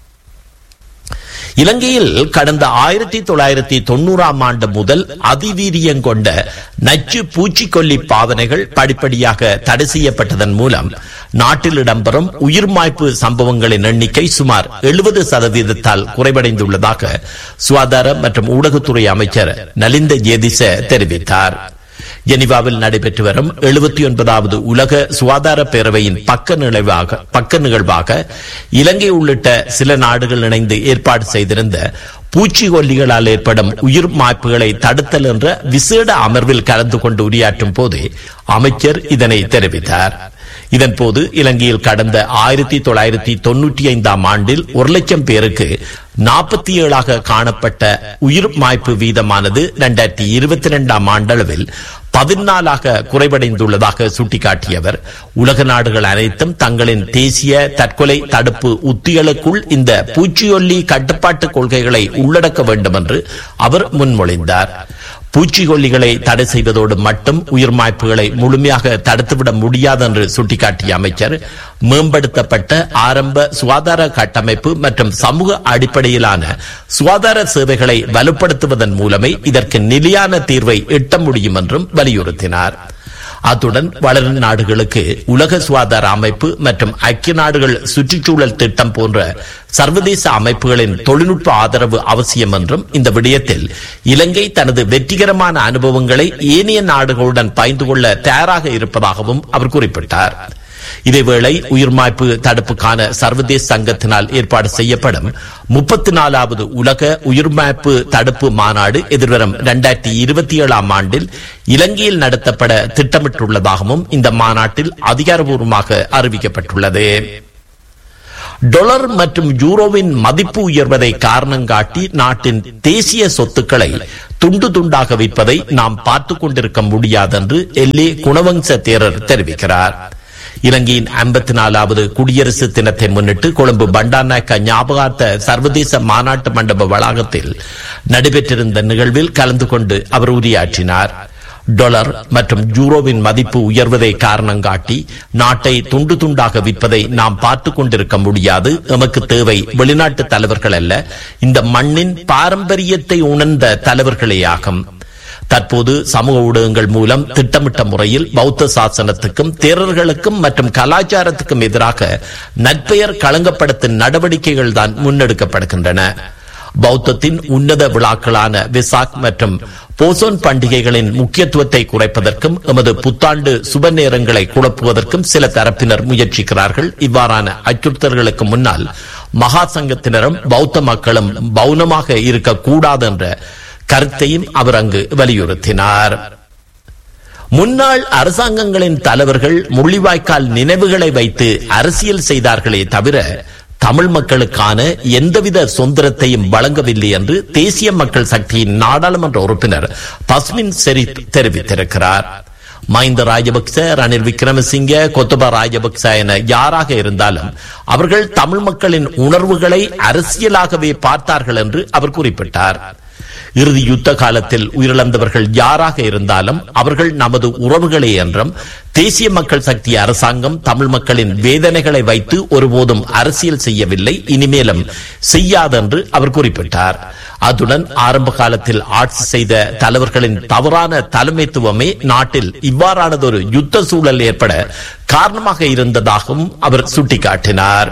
[SPEAKER 1] இலங்கையில் கடந்த ஆயிரத்தி தொள்ளாயிரத்தி தொண்ணூறாம் ஆண்டு முதல் அதிவீரியம் கொண்ட நச்சு பூச்சிக்கொல்லி பாவனைகள் படிப்படியாக தடை செய்யப்பட்டதன் மூலம் நாட்டில் இடம்பெறும் உயிர்மாய்ப்பு சம்பவங்களின் எண்ணிக்கை சுமார் எழுபது சதவீதத்தால் குறைவடைந்துள்ளதாக சுகாதார மற்றும் ஊடகத்துறை அமைச்சர் நலிந்த ஜேதிச தெரிவித்தார் ஜெனிவாவில் நடைபெற்று வரும் எழுபத்தி ஒன்பதாவது உலக சுகாதார பேரவையின் பக்க நிகழ்வாக பக்க நிகழ்வாக இலங்கை உள்ளிட்ட சில நாடுகள் இணைந்து ஏற்பாடு செய்திருந்த பூச்சிக்கொல்லிகளால் ஏற்படும் உயிர் மாய்ப்புகளை தடுத்தல் என்ற விசேட அமர்வில் கலந்து கொண்டு உரையாற்றும் போது அமைச்சர் இதனை தெரிவித்தார் இதன்போது இலங்கையில் கடந்த ஆயிரத்தி தொள்ளாயிரத்தி தொன்னூற்றி ஐந்தாம் ஆண்டில் ஒரு லட்சம் பேருக்கு நாற்பத்தி ஏழாக காணப்பட்ட உயிர் மாய்ப்பு வீதமானது இரண்டாயிரத்தி இருபத்தி இரண்டாம் ஆண்டளவில் பதினாலாக குறைவடைந்துள்ளதாக சுட்டிக்காட்டியவர் உலக நாடுகள் அனைத்தும் தங்களின் தேசிய தற்கொலை தடுப்பு உத்திகளுக்குள் இந்த பூச்சியொல்லி கட்டுப்பாட்டு கொள்கைகளை உள்ளடக்க வேண்டும் என்று அவர் முன்மொழிந்தார் பூச்சிக்கொல்லிகளை தடை செய்வதோடு மட்டும் உயிர் மாய்ப்புகளை முழுமையாக தடுத்துவிட முடியாது என்று சுட்டிக்காட்டிய அமைச்சர் மேம்படுத்தப்பட்ட ஆரம்ப சுகாதார கட்டமைப்பு மற்றும் சமூக அடிப்படையிலான சுகாதார சேவைகளை வலுப்படுத்துவதன் மூலமே இதற்கு நிலையான தீர்வை எட்ட முடியும் என்றும் வலியுறுத்தினார் அத்துடன் வளரும் நாடுகளுக்கு உலக சுகாதார அமைப்பு மற்றும் ஐக்கிய நாடுகள் சுற்றுச்சூழல் திட்டம் போன்ற சர்வதேச அமைப்புகளின் தொழில்நுட்ப ஆதரவு அவசியம் என்றும் இந்த விடயத்தில் இலங்கை தனது வெற்றிகரமான அனுபவங்களை ஏனைய நாடுகளுடன் பகிர்ந்து கொள்ள தயாராக இருப்பதாகவும் அவர் குறிப்பிட்டார் இதேவேளை உயிர்மாய்ப்பு தடுப்புக்கான சர்வதேச சங்கத்தினால் ஏற்பாடு செய்யப்படும் முப்பத்தி நாலாவது உலக உயிர்மாய்ப்பு தடுப்பு மாநாடு எதிர்வரும் இரண்டாயிரத்தி இருபத்தி ஏழாம் ஆண்டில் இலங்கையில் நடத்தப்பட திட்டமிட்டுள்ளதாகவும் இந்த மாநாட்டில் அதிகாரப்பூர்வமாக அறிவிக்கப்பட்டுள்ளது டொலர் மற்றும் யூரோவின் மதிப்பு உயர்வதை காரணம் காட்டி நாட்டின் தேசிய சொத்துக்களை துண்டு துண்டாக விற்பதை நாம் பார்த்துக் கொண்டிருக்க முடியாது என்று எல்லே குணவம்ச தேரர் தெரிவிக்கிறார் இலங்கையின் ஐம்பத்தி நாலாவது குடியரசு தினத்தை முன்னிட்டு கொழும்பு பண்டாநாயக்க ஞாபகார்த்த சர்வதேச மாநாட்டு மண்டப வளாகத்தில் நடைபெற்றிருந்த நிகழ்வில் கலந்து கொண்டு அவர் உரையாற்றினார் டாலர் மற்றும் யூரோவின் மதிப்பு உயர்வதை காரணம் காட்டி நாட்டை துண்டு துண்டாக விற்பதை நாம் பார்த்து கொண்டிருக்க முடியாது எமக்கு தேவை வெளிநாட்டு தலைவர்கள் அல்ல இந்த மண்ணின் பாரம்பரியத்தை உணர்ந்த தலைவர்களே ஆகும் தற்போது சமூக ஊடகங்கள் மூலம் திட்டமிட்ட முறையில் பௌத்த சாசனத்துக்கும் தேரர்களுக்கும் மற்றும் கலாச்சாரத்துக்கும் எதிராக நற்பெயர் களங்கப்படுத்தும் நடவடிக்கைகள் தான் முன்னெடுக்கப்படுகின்றன பௌத்தத்தின் உன்னத விழாக்களான விசாக் மற்றும் போசோன் பண்டிகைகளின் முக்கியத்துவத்தை குறைப்பதற்கும் எமது புத்தாண்டு சுப நேரங்களை குழப்புவதற்கும் சில தரப்பினர் முயற்சிக்கிறார்கள் இவ்வாறான அச்சுறுத்தல்களுக்கு முன்னால் மகா சங்கத்தினரும் பௌத்த மக்களும் பௌனமாக இருக்கக்கூடாது என்ற கருத்தையும் அவர் அங்கு வலியுறுத்தினார் முன்னாள் அரசாங்கங்களின் தலைவர்கள் முள்ளிவாய்க்கால் நினைவுகளை வைத்து அரசியல் செய்தார்களே தவிர தமிழ் மக்களுக்கான எந்தவித சுதந்திரத்தையும் வழங்கவில்லை என்று தேசிய மக்கள் சக்தியின் நாடாளுமன்ற உறுப்பினர் பஸ்மின் செரித் தெரிவித்திருக்கிறார் மஹிந்த ராஜபக்ச ரணில் விக்ரமசிங்க கொத்தபா ராஜபக்ச என யாராக இருந்தாலும் அவர்கள் தமிழ் மக்களின் உணர்வுகளை அரசியலாகவே பார்த்தார்கள் என்று அவர் குறிப்பிட்டார் இறுதி யுத்த காலத்தில் உயிரிழந்தவர்கள் யாராக இருந்தாலும் அவர்கள் நமது உறவுகளே என்றும் தேசிய மக்கள் சக்தி அரசாங்கம் தமிழ் மக்களின் வேதனைகளை வைத்து ஒருபோதும் அரசியல் செய்யவில்லை இனிமேலும் செய்யாதென்று அவர் குறிப்பிட்டார் அத்துடன் ஆரம்ப காலத்தில் ஆட்சி செய்த தலைவர்களின் தவறான தலைமைத்துவமே நாட்டில் இவ்வாறானதொரு யுத்த சூழல் ஏற்பட காரணமாக இருந்ததாகவும் அவர் சுட்டிக்காட்டினார்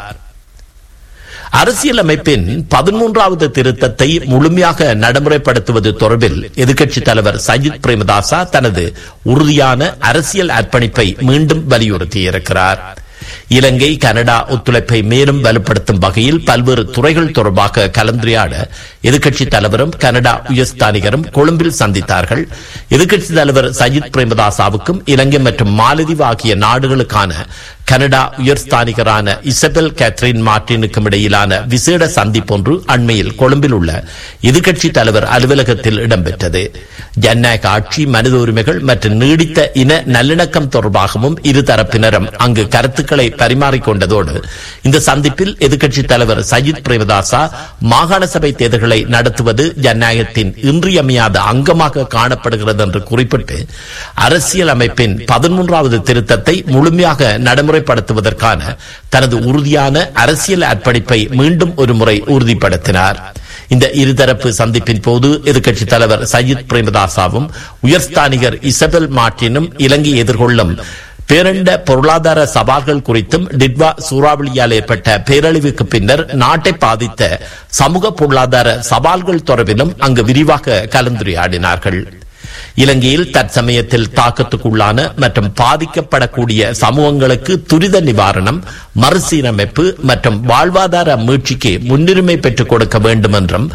[SPEAKER 1] அரசியலமைப்பின் பதிமூன்றாவது திருத்தத்தை முழுமையாக நடைமுறைப்படுத்துவது தொடர்பில் எதிர்க்கட்சித் தலைவர் சஜித் பிரேமதாசா தனது உறுதியான அரசியல் அர்ப்பணிப்பை மீண்டும் வலியுறுத்தியிருக்கிறார் இலங்கை கனடா ஒத்துழைப்பை மேலும் வலுப்படுத்தும் வகையில் பல்வேறு துறைகள் தொடர்பாக கலந்துரையாட எதிர்க்கட்சித் தலைவரும் கனடா உயர்ஸ்தானிகரும் கொழும்பில் சந்தித்தார்கள் எதிர்க்கட்சித் தலைவர் சஜித் பிரேமதாசாவுக்கும் இலங்கை மற்றும் மாலதீவு ஆகிய நாடுகளுக்கான கனடா உயர்ஸ்தானிகரான இசபெல் கேத்ரின் மார்டினுக்கும் இடையிலான விசேட சந்திப்பொன்று அண்மையில் கொழும்பில் உள்ள எதிர்க்கட்சி தலைவர் அலுவலகத்தில் இடம்பெற்றது ஜனநாயக ஆட்சி மனித உரிமைகள் மற்றும் நீடித்த இன நல்லிணக்கம் தொடர்பாகவும் இரு தரப்பினரும் அங்கு கருத்துக்களை பரிமாறிக்கொண்டதோடு இந்த சந்திப்பில் எதிர்க்கட்சி தலைவர் சஜித் பிரேமதாசா மாகாண சபை தேர்தல்களை நடத்துவது ஜனநாயகத்தின் இன்றியமையாத அங்கமாக காணப்படுகிறது என்று குறிப்பிட்டு அரசியல் அமைப்பின் பதிமூன்றாவது திருத்தத்தை முழுமையாக நடைமுறைப்படுத்துவதற்கான தனது உறுதியான அரசியல் அர்ப்பணிப்பை மீண்டும் ஒருமுறை உறுதிப்படுத்தினார் இந்த இருதரப்பு சந்திப்பின் போது எதிர்க்கட்சித் தலைவர் சஜித் பிரேமதாசாவும் உயர்ஸ்தானிகர் இசபெல் மார்டினும் இலங்கை எதிர்கொள்ளும் பேரண்ட பொருளாதார சவால்கள் குறித்தும் டிட்வா சூறாவளியால் ஏற்பட்ட பேரழிவுக்கு பின்னர் நாட்டை பாதித்த சமூக பொருளாதார சவால்கள் தொடர்பிலும் அங்கு விரிவாக கலந்துரையாடினார்கள் இலங்கையில் தற்சமயத்தில் தாக்கத்துக்குள்ளான மற்றும் பாதிக்கப்படக்கூடிய சமூகங்களுக்கு துரித நிவாரணம் மறுசீரமைப்பு மற்றும் வாழ்வாதார மீட்சிக்கு முன்னுரிமை பெற்றுக் கொடுக்க வேண்டும் என்றும்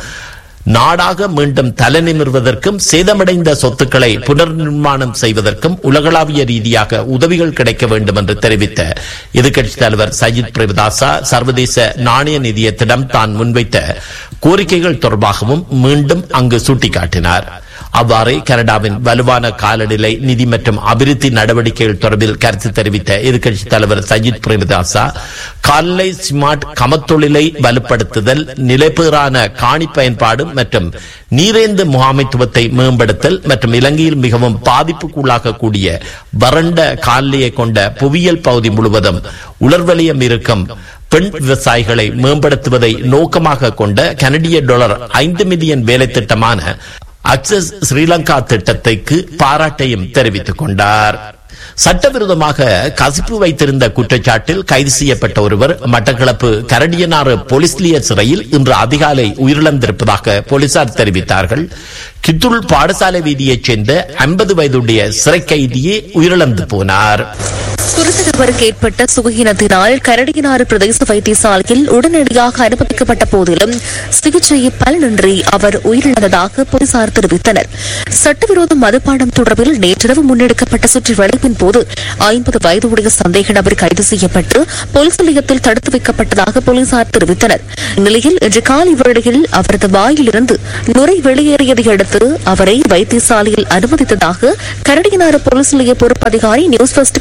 [SPEAKER 1] நாடாக மீண்டும் தலைநிமிர்வதற்கும் சேதமடைந்த சொத்துக்களை புனர்நிர்மாணம் செய்வதற்கும் உலகளாவிய ரீதியாக உதவிகள் கிடைக்க வேண்டும் என்று தெரிவித்த எதிர்க்கட்சித் தலைவர் சஜித் பிரேமதாசா சர்வதேச நாணய நிதியத்திடம் தான் முன்வைத்த கோரிக்கைகள் தொடர்பாகவும் மீண்டும் அங்கு சுட்டிக்காட்டினார் அவ்வாறே கனடாவின் வலுவான காலநிலை நிதி மற்றும் அபிவிருத்தி நடவடிக்கைகள் தொடர்பில் கருத்து தெரிவித்த எதிர்க்கட்சித் தலைவர் சஜித் பிரேமதாசா கால்நடை ஸ்மார்ட் கமத்தொழிலை வலுப்படுத்துதல் நிலைபேறான காணி பயன்பாடு மற்றும் நீரேந்து முகாமைத்துவத்தை மேம்படுத்தல் மற்றும் இலங்கையில் மிகவும் பாதிப்புக்குள்ளாகக்கூடிய வறண்ட கால்நிலையை கொண்ட புவியியல் பகுதி முழுவதும் உலர்வலியம் இருக்கும் பெண் விவசாயிகளை மேம்படுத்துவதை நோக்கமாக கொண்ட கனடிய டாலர் ஐந்து மில்லியன் வேலை திட்டமான அக்சஸ் ஸ்ரீலங்கா திட்டத்திற்கு பாராட்டையும் தெரிவித்துக் கொண்டார் சட்டவிரோதமாக கசிப்பு வைத்திருந்த குற்றச்சாட்டில் கைது செய்யப்பட்ட ஒருவர் மட்டக்களப்பு கரடியனாறு போலீஸ் நிலைய சிறையில் இன்று அதிகாலை உயிரிழந்திருப்பதாக போலீசார் தெரிவித்தார்கள் கித்துள் பாடசாலை வீதியைச் சேர்ந்த ஐம்பது வயதுடைய சிறை கைதியே உயிரிழந்து போனார்
[SPEAKER 6] குறித்த நபருக்கு ஏற்பட்ட சுகஹீனத்தினால் கரடியனாறு பிரதேச வைத்தியசாலையில் உடனடியாக அனுமதிக்கப்பட்ட போதிலும் சிகிச்சை பலனின்றி அவர் உயிரிழந்ததாக போலீசார் தெரிவித்தனர் சட்டவிரோத மதுபானம் தொடர்பில் நேற்றிரவு முன்னெடுக்கப்பட்ட சுற்றி வளைப்பின் போது ஐம்பது வயதுடைய சந்தேக நபர் கைது செய்யப்பட்டு போலீஸ் நிலையத்தில் தடுத்து வைக்கப்பட்டதாக போலீசார் தெரிவித்தனர் இந்நிலையில் இன்று காலை வேளையில் அவரது வாயிலிருந்து நுரை வெளியேறியதை அடுத்து அவரை வைத்தியசாலையில் அனுமதித்ததாக கரடியனாறு போலீஸ் நிலைய பொறுப்பு அதிகாரி நியூஸ் ஃபர்ஸ்டுக்கு தெரிவித்தார்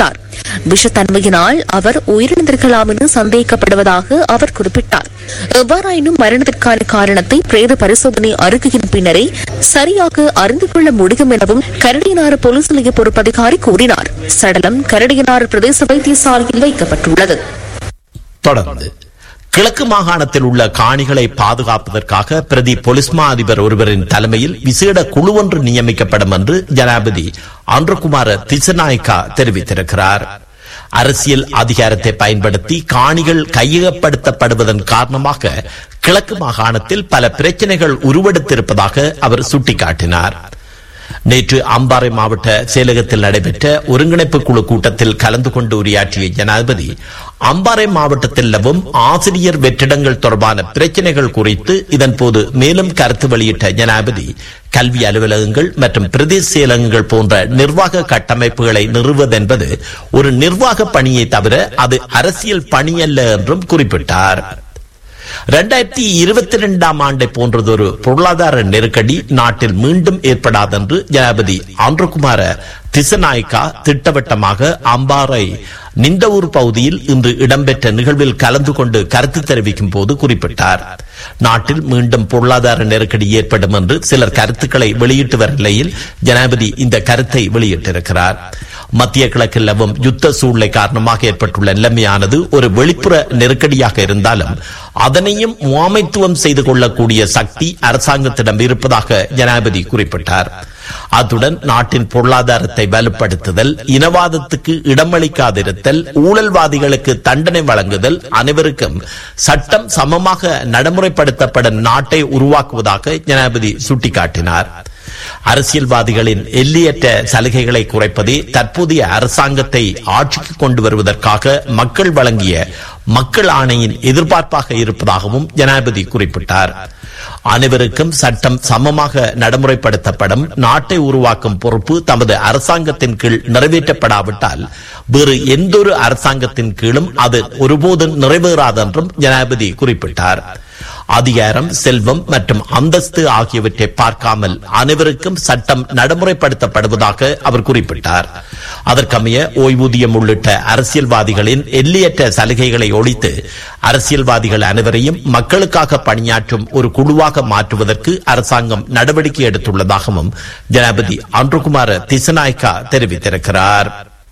[SPEAKER 6] தெரிவித்தார் விஷத்தன்மையினால் அவர் உயிரிழந்திருக்கலாம் என சந்தேகிக்கப்படுவதாக அவர் குறிப்பிட்டார் எவ்வாறாயினும் மரணத்திற்கான காரணத்தை பிரேத பரிசோதனை அறிக்கையின் பின்னரே சரியாக அறிந்து கொள்ள முடியும் எனவும் கரடியனாறு போலீஸ் நிலைய பொறுப்பதிகாரி கூறினார் சடலம் கரடியனாறு பிரதேச வைத்தியசாலையில் வைக்கப்பட்டுள்ளது
[SPEAKER 1] தொடர்ந்து கிழக்கு மாகாணத்தில் உள்ள காணிகளை பாதுகாப்பதற்காக பிரதி பொலிஸ் மா அதிபர் ஒருவரின் தலைமையில் விசேட குழு ஒன்று நியமிக்கப்படும் என்று ஜனாபதி அன்றுகுமார திசநாயக்கா தெரிவித்திருக்கிறார் அரசியல் அதிகாரத்தை பயன்படுத்தி காணிகள் கையகப்படுத்தப்படுவதன் காரணமாக கிழக்கு மாகாணத்தில் பல பிரச்சனைகள் உருவெடுத்திருப்பதாக அவர் சுட்டிக்காட்டினார் நேற்று அம்பாறை மாவட்ட செயலகத்தில் நடைபெற்ற ஒருங்கிணைப்பு குழு கூட்டத்தில் கலந்து கொண்டு உரையாற்றிய ஜனாதிபதி அம்பாறை மாவட்டத்தில் நிலவும் ஆசிரியர் வெற்றிடங்கள் தொடர்பான பிரச்சனைகள் குறித்து இதன்போது மேலும் கருத்து வெளியிட்ட ஜனாதிபதி கல்வி அலுவலகங்கள் மற்றும் பிரதேச செயலகங்கள் போன்ற நிர்வாக கட்டமைப்புகளை நிறுவுவதென்பது ஒரு நிர்வாக பணியை தவிர அது அரசியல் பணியல்ல என்றும் குறிப்பிட்டார் இரண்டாயிரத்தி இருபத்தி இரண்டாம் ஆண்டை போன்றதொரு பொருளாதார நெருக்கடி நாட்டில் மீண்டும் ஏற்படாதென்று ஜனாபதி ஆந்திரகுமார திசநாயக்கா திட்டவட்டமாக அம்பாறை நிந்தவூர் பகுதியில் இன்று இடம்பெற்ற நிகழ்வில் கலந்து கொண்டு கருத்து தெரிவிக்கும் போது குறிப்பிட்டார் நாட்டில் மீண்டும் பொருளாதார நெருக்கடி ஏற்படும் என்று சிலர் கருத்துக்களை வெளியிட்டு வரும் நிலையில் ஜனாபதி இந்த கருத்தை வெளியிட்டிருக்கிறார் மத்திய கிழக்கில் நிலவும் யுத்த சூழ்நிலை காரணமாக ஏற்பட்டுள்ள நிலைமையானது ஒரு வெளிப்புற நெருக்கடியாக இருந்தாலும் அதனையும் முகாமைத்துவம் செய்து கொள்ளக்கூடிய சக்தி அரசாங்கத்திடம் இருப்பதாக ஜனாதிபதி குறிப்பிட்டார் அத்துடன் நாட்டின் பொருளாதாரத்தை வலுப்படுத்துதல் இனவாதத்துக்கு இடமளிக்காதிருத்தல் ஊழல்வாதிகளுக்கு தண்டனை வழங்குதல் அனைவருக்கும் சட்டம் சமமாக நடைமுறைப்படுத்தப்படும் நாட்டை உருவாக்குவதாக ஜனாதிபதி சுட்டிக்காட்டினார் அரசியல்வாதிகளின் எல்லையற்ற சலுகைகளை குறைப்பதே தற்போதைய அரசாங்கத்தை ஆட்சிக்கு கொண்டு வருவதற்காக மக்கள் வழங்கிய மக்கள் ஆணையின் எதிர்பார்ப்பாக இருப்பதாகவும் ஜனாதிபதி குறிப்பிட்டார் அனைவருக்கும் சட்டம் சமமாக நடைமுறைப்படுத்தப்படும் நாட்டை உருவாக்கும் பொறுப்பு தமது அரசாங்கத்தின் கீழ் நிறைவேற்றப்படாவிட்டால் வேறு எந்தொரு அரசாங்கத்தின் கீழும் அது ஒருபோதும் நிறைவேறாது என்றும் ஜனாதிபதி குறிப்பிட்டார் அதிகாரம் செல்வம் மற்றும் அந்தஸ்து ஆகியவற்றை பார்க்காமல் அனைவருக்கும் சட்டம் நடைமுறைப்படுத்தப்படுவதாக அவர் குறிப்பிட்டார் அதற்கமைய ஓய்வூதியம் உள்ளிட்ட அரசியல்வாதிகளின் எல்லையற்ற சலுகைகளை ஒழித்து அரசியல்வாதிகள் அனைவரையும் மக்களுக்காக பணியாற்றும் ஒரு குழுவாக மாற்றுவதற்கு அரசாங்கம் நடவடிக்கை எடுத்துள்ளதாகவும் ஜனாபதி அன்றுகுமார திசநாயக்கா தெரிவித்திருக்கிறார்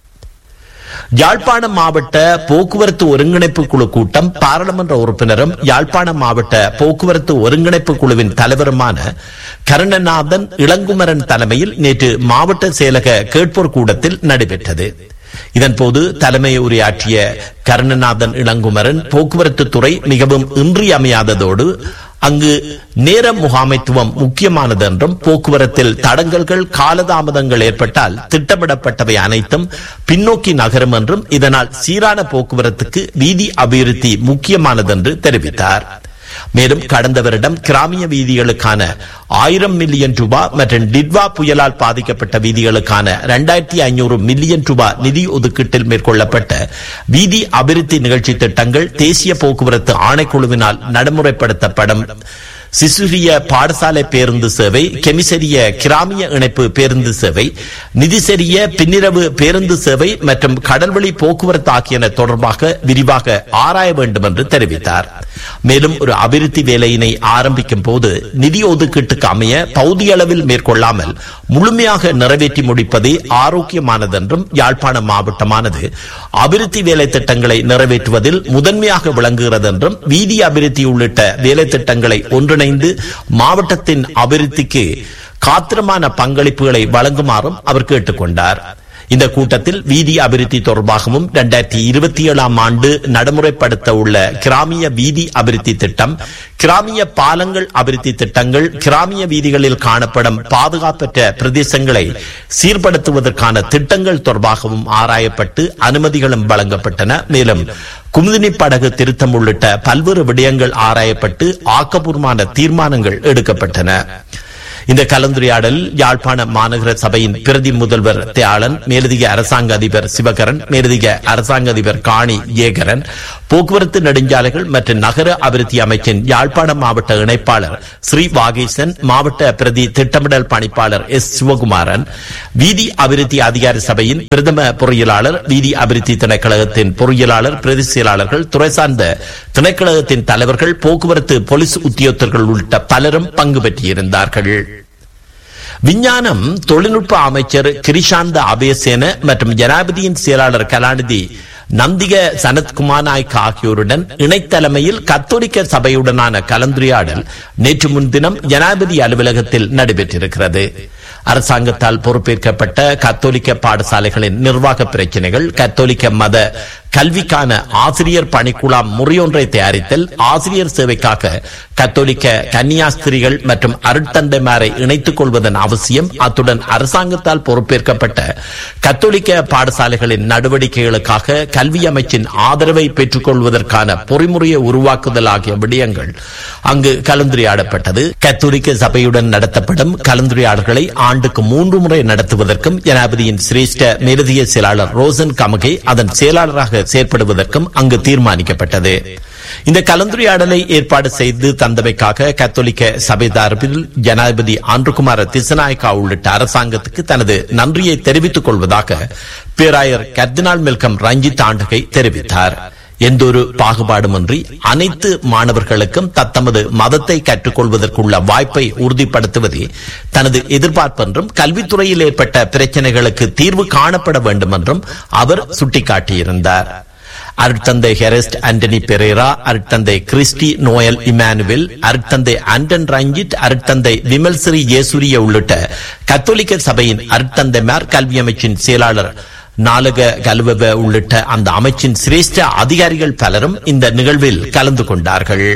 [SPEAKER 1] யாழ்ப்பாணம் மாவட்ட போக்குவரத்து ஒருங்கிணைப்பு குழு கூட்டம் பாராளுமன்ற உறுப்பினரும் யாழ்ப்பாணம் மாவட்ட போக்குவரத்து ஒருங்கிணைப்பு குழுவின் தலைவருமான கருணநாதன் இளங்குமரன் தலைமையில் நேற்று மாவட்ட செயலக கேட்போர் கூடத்தில் நடைபெற்றது இதன்போது தலைமை உரையாற்றிய கருணநாதன் இளங்குமரன் போக்குவரத்து துறை மிகவும் இன்றியமையாததோடு அங்கு நேர முகாமைத்துவம் முக்கியமானது என்றும் போக்குவரத்தில் தடங்கல்கள் காலதாமதங்கள் ஏற்பட்டால் திட்டமிடப்பட்டவை அனைத்தும் பின்னோக்கி நகரும் என்றும் இதனால் சீரான போக்குவரத்துக்கு வீதி அபிவிருத்தி முக்கியமானது என்று தெரிவித்தார் மேலும் கடந்த வருடம் கிராமிய வீதிகளுக்கான ஆயிரம் மில்லியன் ரூபாய் மற்றும் டிட்வா புயலால் பாதிக்கப்பட்ட வீதிகளுக்கான இரண்டாயிரத்தி ஐநூறு மில்லியன் ரூபாய் நிதி ஒதுக்கீட்டில் மேற்கொள்ளப்பட்ட வீதி அபிவிருத்தி நிகழ்ச்சி திட்டங்கள் தேசிய போக்குவரத்து ஆணைக்குழுவினால் நடைமுறைப்படுத்தப்படும் சிசுரிய பாடசாலை பேருந்து சேவை கெமிசரிய கிராமிய இணைப்பு பேருந்து சேவை நிதிசரிய பின்னிரவு பேருந்து சேவை மற்றும் கடல்வழி போக்குவரத்து ஆகியன தொடர்பாக விரிவாக ஆராய வேண்டும் என்று தெரிவித்தார் மேலும் ஒரு அபிவிருத்தி வேலையினை ஆரம்பிக்கும் போது நிதி ஒதுக்கீட்டுக்கு அமைய பகுதி அளவில் மேற்கொள்ளாமல் முழுமையாக நிறைவேற்றி முடிப்பதே ஆரோக்கியமானது என்றும் யாழ்ப்பாணம் மாவட்டமானது அபிவிருத்தி வேலை திட்டங்களை நிறைவேற்றுவதில் முதன்மையாக விளங்குகிறது என்றும் வீதி அபிவிருத்தி உள்ளிட்ட வேலை திட்டங்களை ஒன்றிணைந்து மாவட்டத்தின் அபிவிருத்திக்கு காத்திரமான பங்களிப்புகளை வழங்குமாறும் அவர் கேட்டுக்கொண்டார் இந்த கூட்டத்தில் வீதி அபிவிருத்தி தொடர்பாகவும் இரண்டாயிரத்தி இருபத்தி ஏழாம் ஆண்டு நடைமுறைப்படுத்த உள்ள கிராமிய வீதி அபிவிருத்தி திட்டம் கிராமிய பாலங்கள் அபிவிருத்தி திட்டங்கள் கிராமிய வீதிகளில் காணப்படும் பாதுகாப்பற்ற பிரதேசங்களை சீர்படுத்துவதற்கான திட்டங்கள் தொடர்பாகவும் ஆராயப்பட்டு அனுமதிகளும் வழங்கப்பட்டன மேலும் குமுதினி படகு திருத்தம் உள்ளிட்ட பல்வேறு விடயங்கள் ஆராயப்பட்டு ஆக்கப்பூர்வமான தீர்மானங்கள் எடுக்கப்பட்டன இந்த கலந்துரையாடல் யாழ்ப்பாண மாநகர சபையின் பிரதி முதல்வர் தியாளன் மேலதிக அரசாங்க அதிபர் சிவகரன் மேலதிக அரசாங்க அதிபர் காணி ஏகரன் போக்குவரத்து நெடுஞ்சாலைகள் மற்றும் நகர அபிவிருத்தி அமைச்சின் யாழ்ப்பாண மாவட்ட இணைப்பாளர் ஸ்ரீ வாகேசன் மாவட்ட பிரதி திட்டமிடல் பணிப்பாளர் எஸ் சிவகுமாரன் வீதி அபிவிருத்தி அதிகாரி சபையின் பிரதம பொறியியலாளர் வீதி அபிவிருத்தி திணைக்களகத்தின் பொறியியலாளர் பிரதி செயலாளர்கள் துறை சார்ந்த திணைக்களகத்தின் தலைவர்கள் போக்குவரத்து போலீஸ் உத்தியோகத்தர்கள் உள்ளிட்ட பலரும் பங்கு பெற்றிருந்தார்கள் விஞ்ஞானம் தொழில்நுட்ப அமைச்சர் கிரிஷாந்த அபேசேன மற்றும் ஜனாதிபதியின் செயலாளர் கலாநிதி நந்திக சனத்குமார் நாயக் ஆகியோருடன் இணைத்தலைமையில் கத்தோலிக்க சபையுடனான கலந்துரையாடல் நேற்று முன்தினம் ஜனாதிபதி அலுவலகத்தில் நடைபெற்றிருக்கிறது அரசாங்கத்தால் பொறுப்பேற்கப்பட்ட கத்தோலிக்க பாடசாலைகளின் நிர்வாக பிரச்சினைகள் கத்தோலிக்க மத கல்விக்கான ஆசிரியர் பணிக்குழாம் முறையொன்றை தயாரித்தல் ஆசிரியர் சேவைக்காக கத்தோலிக்க கன்னியாஸ்திரிகள் மற்றும் அருட்தந்தைமாரை இணைத்துக் கொள்வதன் அவசியம் அத்துடன் அரசாங்கத்தால் பொறுப்பேற்கப்பட்ட கத்தோலிக்க பாடசாலைகளின் நடவடிக்கைகளுக்காக கல்வி அமைச்சின் ஆதரவை பெற்றுக் கொள்வதற்கான பொறிமுறையை உருவாக்குதல் ஆகிய விடயங்கள் அங்கு கலந்துரையாடப்பட்டது கத்தோலிக்க சபையுடன் நடத்தப்படும் கலந்துரையாடல்களை ஆண்டுக்கு மூன்று முறை நடத்துவதற்கும் ஜனாதிபதியின் சிரேஷ்ட மேலதிக செயலாளர் ரோசன் கமகே அதன் செயலாளராக செயற்படுவதற்கும் அங்கு தீர்மானிக்கப்பட்டது இந்த கலந்துரையாடலை ஏற்பாடு செய்து தந்தமைக்காக கத்தோலிக்க சபை தரப்பில் ஜனாதிபதி ஆண்டுகுமார திசநாயக்கா உள்ளிட்ட அரசாங்கத்துக்கு தனது நன்றியை தெரிவித்துக் கொள்வதாக பேராயர் கர்தினால் மெல்கம் ரஞ்சித் ஆண்டகை தெரிவித்தார் எந்தொரு பாகுபாடுமின்றி அனைத்து மாணவர்களுக்கும் தத்தமது மதத்தை கற்றுக்கொள்வதற்குள்ள வாய்ப்பை உறுதிப்படுத்துவதே தனது எதிர்பார்ப்பு என்றும் கல்வித்துறையில் ஏற்பட்ட பிரச்சனைகளுக்கு தீர்வு காணப்பட வேண்டும் என்றும் அவர் சுட்டிக்காட்டியிருந்தார் அருட்தந்தை ஹெரஸ்ட் ஆண்டனி பெரேரா அருட்தந்தை கிறிஸ்டி நோயல் இமானுவேல் அருட்தந்தை ஆண்டன் ரஞ்சித் அருட்தந்தை விமல் ஸ்ரீ ஜேசூரிய உள்ளிட்ட கத்தோலிக்க சபையின் அருட்தந்தைமார் கல்வி அமைச்சின் செயலாளர் நாலக கல்வவ உள்ளிட்ட அந்த அமைச்சின் சிரேஷ்ட அதிகாரிகள் பலரும் இந்த நிகழ்வில் கலந்து கொண்டார்கள்